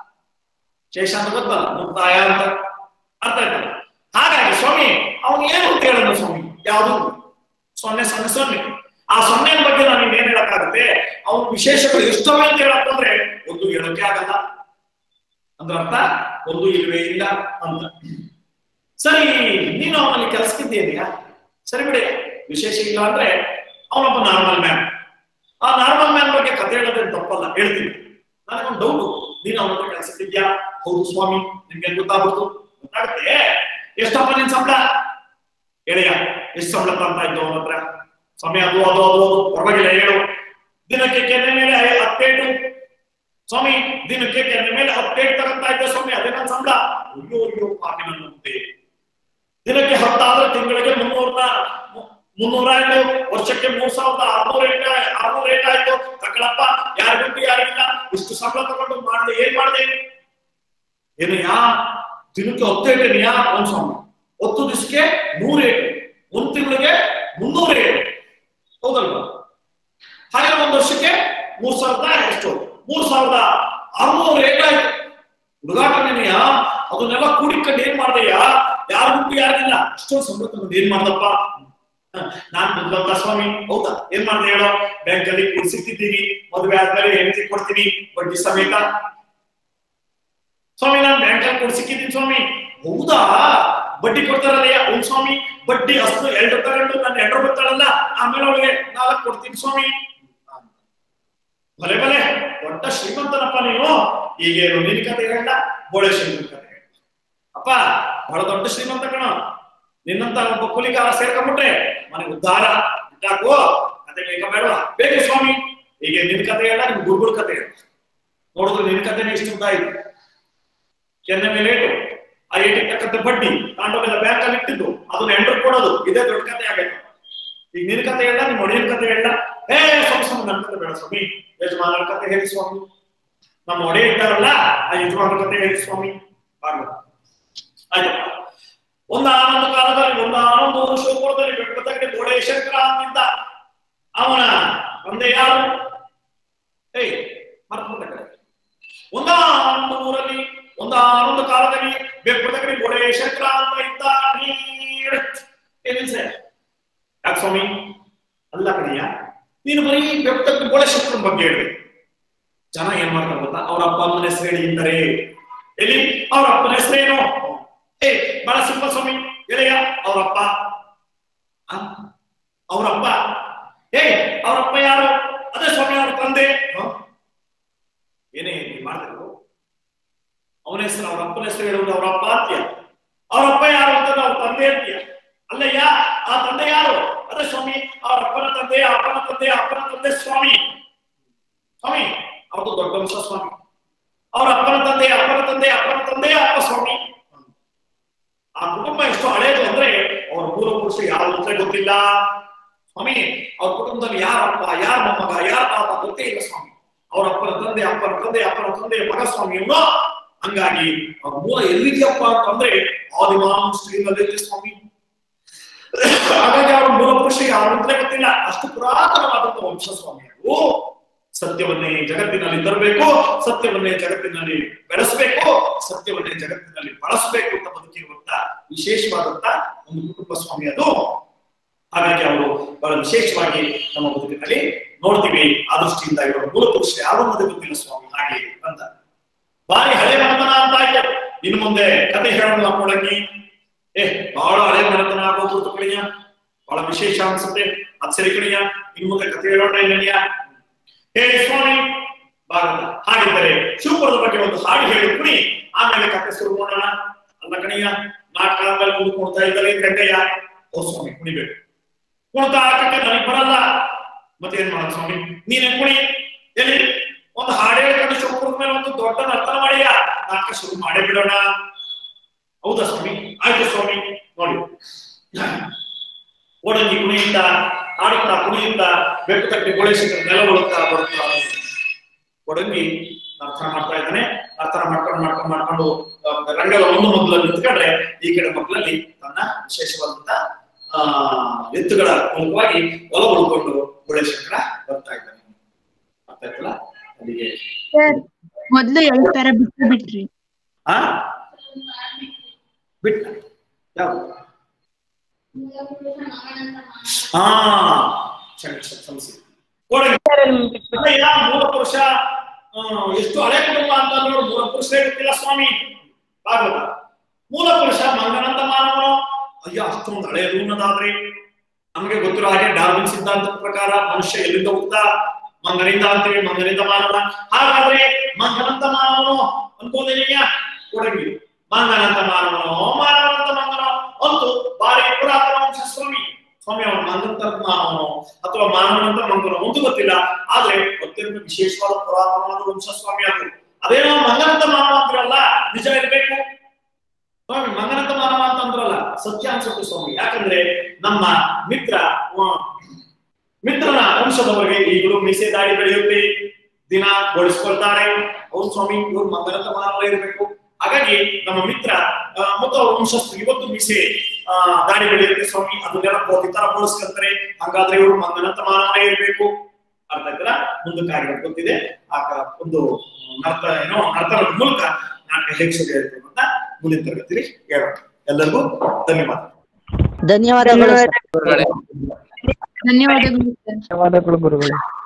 ಶೇಷ ಅಂತ ಗೊತ್ತಲ್ಲ ಮುಕ್ತಾಯ ಅಂತ ಅರ್ಥ ಆಯ್ತಲ್ಲ ಹಾಗಾಗಿ ಸ್ವಾಮಿ ಅವನು ಏನು ಅಂತ ಹೇಳೋಣ ಸ್ವಾಮಿ ಯಾವುದು ಸೊನ್ನೆ ಸೊನ್ನೆ ಸೊನ್ನೆ ಆ ಸೊನ್ನೆ ಬಗ್ಗೆ ನಾನು ಇನ್ನೇನ್ ಹೇಳಕ್ಕಾಗುತ್ತೆ ಅವನ ವಿಶೇಷಗಳು ಎಷ್ಟವೆ ಅಂತ ಹೇಳಕ್ ಅಂದ್ರೆ ಒಂದು ಹೇಳಕ್ಕೆ ಆಗಲ್ಲ ಅಂದ್ರ ಅರ್ಥ ಒಂದು ಇಲ್ವೇ ಇಲ್ಲ ಅಂತ ಸರಿ ನೀನು ಅವನಲ್ಲಿ ಕೆಲಸಕ್ಕಿದ್ದೇನೆಯಾ ಸರಿ ಬಿಡಿ ವಿಶೇಷ ಇಲ್ಲ ಅಂದ್ರೆ ಅವನೊಬ್ಬ ನಾರ್ಮಲ್ ಮ್ಯಾನ್ ಆ ನಾರ್ಮಲ್ ಮ್ಯಾನ್ ಬಗ್ಗೆ ಕತೆ ಹೇಳೋದೇನು ತಪ್ಪಲ್ಲ ಹೇಳ್ತೀನಿ ನನಗೊಂದು ಡೌಟ್ ನೀನು ಅವನ ಹತ್ರ ಕೆಲಸಕ್ಕಿದ್ಯಾ ಹೌದು ಸ್ವಾಮಿ ನಿಮ್ಗೆ ಗೊತ್ತಾಗ್ಬಿಡ್ತು ಗೊತ್ತಾಗುತ್ತೆ ಎಷ್ಟಪ್ಪ ನಿನ್ ಸಂಬಳ ಹೇಳಿಯ ಎಷ್ಟು ಸಂಬಳ ತರ್ತಾ ಇದ್ದು ಅವನ ಹತ್ರ ಸಮಯ ಅದು ಅದು ಅದು ಅದು ಪರವಾಗಿಲ್ಲ ಹೇಳು ದಿನಕ್ಕೆ ಕೆನ್ನೆ ಮೇಲೆ ಐ- ಹತ್ತೇಟು ಸ್ವಾಮಿ ದಿನಕ್ಕೆ ಕೆನ್ನೆ ಮೇಲೆ ಹತ್ತೇಟು ತಗೊಂತಾ ಇದ್ದೆ ಸ್ವಾಮಿ ಅದೇ ನನ್ನ ಸಂಬಳ ಅಯ್ಯೋ ಅಯ್ಯೋ ಪಾಪಿ ನನ್ನ ಮುಂದೆ ದಿನಕ್ಕೆ ಹತ್ತಾದ್ರೆ ತಿಂಗಳಿಗೆ ಮುನ್ನೂರ ಮುನ್ನೂರ ಆಯ್ತು ವರ್ಷಕ್ಕೆ ಮೂರ್ ಸಾವಿರದ ಆರ್ನೂರ ಏಟ ಆರ್ನೂರ ಏಟ್ ಆಯ್ತು ತಗೊಳಪ್ಪ ಯಾರ ದುಡ್ಡು ಯಾರಿಗಿಲ್ಲ ಇಷ್ಟು ಸಂಬಳ ತಗೊಂಡು ಮಾಡ್ದೆ ಏನ್ ಮಾಡ್ದೆ ಏನಯ್ಯ ದಿನಕ್ಕೆ ಹತ್ತು ಏಟನೆಯಾ ಒಂದ್ ಸ್ವಾಮಿ ಹತ್ತು ದಿವಸಕ್ಕೆ ನೂರ ಏಟು ಒಂದ್ ತಿಂಗಳಿಗೆ ಮುನ್ನೂರ ಏಟು ಹೌದಲ್ವಾ ಹಾಗೆ ಒಂದ್ ವರ್ಷಕ್ಕೆ ಮೂರ್ ಸಾವಿರದ ಎಷ್ಟು ಮೂರ್ ಸಾವಿರದ ಆರ್ನೂರ ಏಟಾಯ್ತು ಹುಡುಗಾಟನೆಯ ಅದನ್ನೆಲ್ಲ ಕೂಡಿಕೊಂಡು ಏನ್ ಮಾಡ್ದಯ್ಯ ಯಾರು ದುಡ್ಡು ಯಾರಿಗಿಲ್ಲ ಅಷ್ಟೊಂದು ಸಂಬಳ ತಗೊಂಡು ಏನ್ ಮಾಡ್ದಪ್ಪ ಹ, ನಾನ್ ಬಂದಂತ ಸ್ವಾಮಿ ಹೌದಾ ಏನ್ ಮಾಡ್ದೆ ಹೇಳೋ ಬ್ಯಾಂಕ್ ಅಲ್ಲಿ ಕೂಡಿಸಿಟ್ಟಿದ್ದೀನಿ ಮದುವೆ ಆದ್ಮೇಲೆ ಹೆಂಡತಿ ಕೊಡ್ತೀನಿ ಬಡ್ಡಿ ಸಮೇತ ಸ್ವಾಮಿ ನಾನು ಬ್ಯಾಂಕ್ ಅಲ್ಲಿ ಕೊಡ್ಸಿಕ್ಕಿದ್ದೀನಿ ಸ್ವಾಮಿ ಹೌದಾ ಬಡ್ಡಿ ಕೊಡ್ತಾರಲ್ಲಯ್ಯ ಒಂದ್ ಸ್ವಾಮಿ ಬಡ್ಡಿ ಅಷ್ಟು ಎರಡು ತಗೊಂಡು ನಾನು ಎರಡು ಬರ್ತಾಳಲ್ಲ ಆಮೇಲೆ ಅವಳಿಗೆ ನಾಲ್ಕು ಕೊಡ್ತೀನಿ ಸ್ವಾಮಿ ಭಲೆ ಭಲೆ ದೊಡ್ಡ ಶ್ರೀಮಂತನಪ್ಪ ನೀನು ಈಗೇನು ನಿನ್ ಕತೆ ಹೇಳ ಬೋಳೆ ಶಂಕರ್ ಕತೆ ಹೇಳ ಅಪ್ಪ ಬಹಳ ದೊಡ್ಡ ಶ್ರೀಮಂತ ಕಣ ನಿನ್ನಂತ ಒಬ್ಬ ಕೂಲಿಗಾರ ಸೇರ್ಕೊಂಡ್ಬಿಟ್ರೆ ಮನೆ ಉದ್ಧಾರ ಬಿಟ್ಟಾಕು ಕತೆ ಬೇಕ ಬೇಡ ಬೇಕು ಸ್ವಾಮಿ ಈಗ ನಿನ್ ಕತೆ ಹೇಳ ನಿಮ್ ಗುರುಗಳ ಕತೆ ಹೇಳ ನೋಡಿದ್ರೆ ನಿನ್ ಕತೆನೇ ಇಷ್ಟು ಉದ್ದ ಆಯ್ತು ಕೆನ್ನೆ ಮೇಲೆ ಏಟು ಆ ಏಟಿಗೆ ತಕ್ಕಂತೆ ಬಡ್ಡಿ ತಾಂಡೋಗೆಲ್ಲ ಬ್ಯಾಂಕ್ ಅಲ್ಲಿ ಇಟ್ಟಿದ್ದು ಅದನ್ನ ಎಂಟ್ರ್ ಕೊಡೋದು ಇದೇ ದೊಡ್ಡ ಕತೆ ಆಗೈತೆ ಈಗ ನಿನ್ ಕತೆ ಹೇಳ ನಿಮ್ ಒಡೆಯನ್ ಕತೆ ಹೇಳ ಏ ಸ್ವಾಮಿ ಸ್ವಾಮಿ ನನ್ ಕತೆ ಬೇಡ ಸ್ವಾಮಿ ಯಜಮಾನರ ಕತೆ ಹೇಳಿ ಸ್ವಾಮಿ ನಮ್ಮ ಒಡೆಯ ಇದ್ದಾರಲ್ಲ ಆ ಯಜಮಾನರ ಕತೆ ಹೇಳಿ ಸ್ವಾಮಿ ಆಗ್ಬೋದು ಆಯ್ತಪ್ಪ ಒಂದು ಆನಂದ ಕಾಲದಲ್ಲಿ ಒಂದು ಆನಂದ ಊರು ಶಿವಪುರದಲ್ಲಿ ಬೆಟ್ಟದಗಡೆ ಗೋಡೆ ಶಂಕರ ಅಂತಿದ್ದ ಅವನ ತಂದೆ ಯಾರು ಏಯ್ ಮರ್ಕೊಂಡ ಕಡೆ ಒಂದಾನೊಂದು ಊರಲ್ಲಿ ಒಂದಾನೊಂದು ಕಾಲದಲ್ಲಿ ಬೆಟ್ಟದಗಡೆ ಗೋಡೆ ಶಂಕರ ಅಂತ ಇದ್ದ ನೀರ್ ಏನಿಲ್ಲ ಸರ್ ಯಾಕೆ ಸ್ವಾಮಿ ಅಲ್ಲ ಕಣಯ್ಯ ನೀನು ಬರೀ ಬೆಪ್ತಕ್ಕೆ ಬೋಳಶಂಕರನ ಬಗ್ಗೆ ಹೇಳಿ ಜನ ಏನ್ ಮಾಡ್ತಾರೆ ಗೊತ್ತಾ ಅವ್ರ ಅಪ್ಪ ಅಮ್ಮನ ಹೆಸರು ಹೇಳಿ ಎಂದರೆ ಎಲ್ಲಿ ಅವ್ರ ಅಪ್ಪನ ಹೆಸರೇನು ಏ ಬಹಳ ಸಿಂಪಲ್ ಸ್ವಾಮಿ ಗೆಳೆಯ ಅವರಪ್ಪ ಅವರಪ್ಪ ಏ ಅವರಪ್ಪ ಯಾರು ಅದೇ ಸ್ವಾಮಿ ಅವ್ರ ತಂದೆ ಹ? ಏನೇ ನೀನ್ ಮಾಡ್ತಿದ್ರು ಅವನ ಹೆಸರು ಅವ್ರ ಅಪ್ಪನ ಹೆಸರು ಹೇಳುವುದು ಅವರ ಅಪ್ಪ ಅಂತ್ಯ ಅವರಪ್ಪ ಯಾರು ಅಂತ ಅವ್ರ ತಂದೆ ಅಂತ್ಯ ಅಲ್ಲಯ್ಯ ಆ ತಂದೆ ಯಾರು ಅದೇ ಸ್ವಾಮಿ ಅವ್ರ ಅಪ್ಪನ ತಂದೆ ಅಪ್ಪನ ತಂದೆ ಅಪ್ಪನ ತಂದೆ ಸ್ವಾಮಿ ಸ್ವಾಮಿ ಅವ್ರದ್ದು ದೊಡ್ಡ ವಂಶ ಸ್ವಾಮಿ ಅವ್ರ ಅಪ್ಪನ ತಂದೆ ಅಪ್ಪನ ತಂದೆ ಅಪ್ಪನ ತಂದೆ ಅಪ್ಪ ಸ್ವಾಮಿ ಆ ಕುಟುಂಬ ಎಷ್ಟು ಹಳೇದು ಅಂದ್ರೆ ಅವ್ರ ಮೂಲ ಪುರುಷ ಯಾರು ಅಂತ ಗೊತ್ತಿಲ್ಲ ಸ್ವಾಮಿ ಅವ್ರ ಕುಟುಂಬದಲ್ಲಿ ಯಾರಪ್ಪ ಯಾರ ಮೊಮ್ಮಗ ಯಾರ ತಾತ ಗೊತ್ತೇ ಇಲ್ಲ ಸ್ವಾಮಿ ಅವ್ರ ಅಪ್ಪನ ತಂದೆ ಅಪ್ಪನ ತಂದೆ ಅಪ್ಪನ ತಂದೆ ಮಗ ಸ್ವಾಮಿ ಇವನು ಹಂಗಾಗಿ ಅವ್ರ ಮೂಲ ಎಲ್ಲಿದೆಯಪ್ಪ ಅಂತಂದ್ರೆ ಆದಿಮಾನ್ ಶ್ರೀನಲ್ಲಿ ಸ್ವಾಮಿ ಹಾಗಾಗಿ ಅವ್ರ ಮೂಲ ಪುರುಷ ಯಾರು ಅಂತಲೇ ಗೊತ್ತಿಲ್ಲ ಅಷ್ಟು ಪುರಾತನವಾದಂತ ವಂಶ ಸ್ವಾಮಿ ಅದು ಸತ್ಯವನ್ನೇ ಜಗತ್ತಿನಲ್ಲಿ ತರಬೇಕು ಸತ್ಯವನ್ನೇ ಜಗತ್ತಿನಲ್ಲಿ ಬೆಳೆಸಬೇಕು ಸತ್ಯವನ್ನೇ ಜಗತ್ತಿನಲ್ಲಿ ಬಳಸಬೇಕು ಅಂತ ಬದುಕಿರುವಂತ ವಿಶೇಷವಾದಂತ ಒಂದು ಕುಟುಂಬ ಸ್ವಾಮಿ ಅದು ಹಾಗಾಗಿ ಅವರು ಬಹಳ ವಿಶೇಷವಾಗಿ ನಮ್ಮ ಬದುಕಿನಲ್ಲಿ ನೋಡ್ತೀವಿ ಆ ದೃಷ್ಟಿಯಿಂದ ಇವರ ಮೂಲ ಪುರುಷ ಯಾರು ಅನ್ನೋದೇ ಗೊತ್ತಿಲ್ಲ ಸ್ವಾಮಿ ಹಾಗೆ ಅಂತ ಬಾರಿ ಹಳೆ ಮನತನ ಅಂತ ಆಯ್ತು ಇನ್ನು ಮುಂದೆ ಕತೆ ಹೇಳೋಣ ಕೊಡಂಗಿ ಏ ಬಹಳ ಹಳೆ ಮನತನ ಆಗೋದು ಕಳಿಯ ಬಹಳ ವಿಶೇಷ ಅನ್ಸುತ್ತೆ ಅದ್ ಸರಿ ಕಳಿಯ ಇನ್ನು ಮುಂದೆ ಕತೆ ಹೇಳೋಣ ಇಲ್ಲನಿಯ ಹೇ ಸ್ವಾಮಿ ಭಾಗವತ ಹಾಗಿದ್ದರೆ ಶಿವಪುರದ ಬಗ್ಗೆ ಒಂದು ಹಾಡು ಹೇಳಿ ಕುಣಿ ಆಮೇಲೆ ಕತೆ ಶುರು ಮಾಡೋಣ ಅಲ್ಲ ಕಣಿಯ ನಾಟಕ ಆದ್ಮೇಲೆ ಮುಂದೆ ಕುಣ್ತಾ ಇದ್ದರೆ ಗಂಟೆಯ ಓ ಸ್ವಾಮಿ ಕುಣಿಬೇಕು ಕುಣ್ತಾ ಹಾಕಕ್ಕೆ ನನಗೆ ಬರಲ್ಲ ಮತ್ತೆ ಏನ್ ಮಾಡೋದು ಸ್ವಾಮಿ ನೀನೇ ಕುಣಿ ಎಲ್ಲಿ ಒಂದು ಹಾಡು ಹೇಳ್ಕೊಂಡು ಶಿವಪುರದ ಮೇಲೆ ಒಂದು ದೊಡ್ಡ ನರ್ತನ ಮಾಡಿಯ ನಾಟಕ ಶುರು ಮಾಡೇ ಬಿಡೋಣ ಹೌದಾ ಸ್ವಾಮಿ ಆಯ್ತು ಸ್ವಾಮಿ ನೋಡಿ ಓಡಂಗಿ ಕುಣಿಯುತ್ತಾ ಆಡುತ್ತಾ ಕುಣಿಯುತ್ತಾ ಬೆಟ್ಟು ತಟ್ಟಿ ಗೋಳೇಶಂಕರ ನೆಲಗೊಳ್ಳುತ್ತಾ ಬರುತ್ತಾ ಒಡಂಗಿ ನರ್ತನ ಮಾಡ್ತಾ ಇದ್ದಾನೆ ನರ್ತನ ಮಾಡ್ಕೊಂಡು ಮಾಡ್ಕೊಂಡು ಮಾಡ್ಕೊಂಡು ಆ, ರಂಗದ ಒಂದು ಮಗ್ಲಲ್ಲಿ ನಿಂತ್ಕೊಂಡ್ರೆ ಈ ಕಡೆ ಮಗ್ಲಲ್ಲಿ ತನ್ನ ವಿಶೇಷವಾದಂತ ಆ ಎತ್ತುಗಳ ಮೂಲಕವಾಗಿ ಒಲ ಉಳ್ಕೊಂಡು ಗೋಳೇಶಂಕರ ಬರ್ತಾ ಇದ್ದಾನೆ ಅರ್ಥ ಆಯ್ತಲ್ಲ ಅಲ್ಲಿಗೆ ಸರ್ ಮೊದ್ಲು ಹೇಳ್ತಾರ ಬಿಟ್ಟು ಬಿಟ್ರಿ ಆ ಬಿಟ್ಟ ಯಾವುದು ಹಾ ಕ್ಷಮೆ ಕ್ಷಮೆ ಕ್ಷಮಿಸಿ ಕೊಡಂಗಿ ಅಲ್ಲಯ್ಯ, ಮೂಲ ಪುರುಷ ಆ, ಎಷ್ಟು ಹಳೆ ಕುಟುಂಬ ಅಂತ ನೋಡು ಮೂಲ ಪುರುಷರೇ ಗೊತ್ತಿಲ್ಲ ಸ್ವಾಮಿ ಭಾಗವತ ಮೂಲ ಪುರುಷ ಮಂಗನಂತ ಮಾನವನು ಅಯ್ಯ ಅಷ್ಟೊಂದು ಹಳೆ ಅನ್ನೋದಾದ್ರೆ ನಮಗೆ ಗೊತ್ತಿರೋ ಹಾಗೆ ಡಾರ್ವಿನ್ ಸಿದ್ಧಾಂತದ ಪ್ರಕಾರ ಮನುಷ್ಯ ಎಲ್ಲಿಂದ ಹುಟ್ಟ ಮಂಗನಿಂದ ಅಂತೀವಿ ಮಂಗನಿಂದ ಮಾನವ ಹಾಗಾದ್ರೆ ಮಂಗನಂತ ಮಾನವನು ಅನ್ಕೋದೇನೆಯ ಕೊಡಗಿ ಮಂಗನಂತ ಮಾನವನೋ ಮಾನವನಂತ ಮಂಗನೋ ಅಂತೂ ಬಾರಿ ಪುರಾತನ ವಂಶ ಸ್ವಾಮಿ ಸ್ವಾಮಿ ಅವನು ಮಂಗನಂತ ಮಾನವನೋ ಅಥವಾ ಮಾನವನಂತ ಮಂಗನೋ ಒಂದು ಗೊತ್ತಿಲ್ಲ ಆದ್ರೆ ಅತ್ಯಂತ ವಿಶೇಷವಾದ ಪುರಾತನವಾದ ವಂಶ ಸ್ವಾಮಿ ಅದು ಅದೇನೋ ಮಂಗನಂತ ಮಾನವ ಅಂದ್ರಲ್ಲ ನಿಜ ಇರಬೇಕು ಸ್ವಾಮಿ ಮಂಗನಂತ ಮಾನವ ಅಂತ ಅಂದ್ರಲ್ಲ ಸತ್ಯ ಅನ್ಸುತ್ತೆ ಸ್ವಾಮಿ ಯಾಕಂದ್ರೆ ನಮ್ಮ ಮಿತ್ರ ಆ, ಮಿತ್ರನ ವಂಶದವರಿಗೆ ಈಗಲೂ ಮೀಸೆ ದಾಡಿ ಬೆಳೆಯುತ್ತೆ ದಿನ ಗೋಳಿಸ್ಕೊಳ್ತಾರೆ ಹೌದು ಸ್ವಾಮಿ ಇವ್ರು ಮಂಗನಂತ ಮಾನವ ಇರಬೇಕು ಹಾಗಾಗಿ ನಮ್ಮ ಮಿತ್ರ ಆ, ಮತ್ತು ಅವ್ರ ವಂಶಸ್ಥರು ಇವತ್ತು ಮೀಸೆ ಆ, ದಾಡಿ ಬೆಳೆಯುತ್ತೆ ಸ್ವಾಮಿ ಅದನ್ನೆಲ್ಲ ಕೋಟಿ ತರ ಬೋಳಿಸ್ಕೊಂತಾರೆ ಹಾಗಾದ್ರೆ ಇವರು ಮಂಗನಂತ ಮಾನವನೇ ಇರಬೇಕು ಅರ್ಥ ಆಯ್ತಲ್ಲ ಮುಂದಕ್ಕೆ ಆಗಿರೋದು ಗೊತ್ತಿದೆ ಆ ಕ- ಒಂದು ನರ್ತ ಏನೋ ನರ್ತನದ ಮೂಲಕ ನಾಟಕ ಹೇಗೆ ಶುರು ಇರಬೇಕು ಅಂತ ಮುಂದಿನ ತರಗತಿಯಲ್ಲಿ ಹೇಳೋಣ ಎಲ್ಲರಿಗೂ ಧನ್ಯವಾದ ಧನ್ಯವಾದಗಳು ಸರ್. ಧನ್ಯವಾದಗಳು ಸರ್ ಧನ್ಯವಾದಗಳು ಗುರುಗಳೇ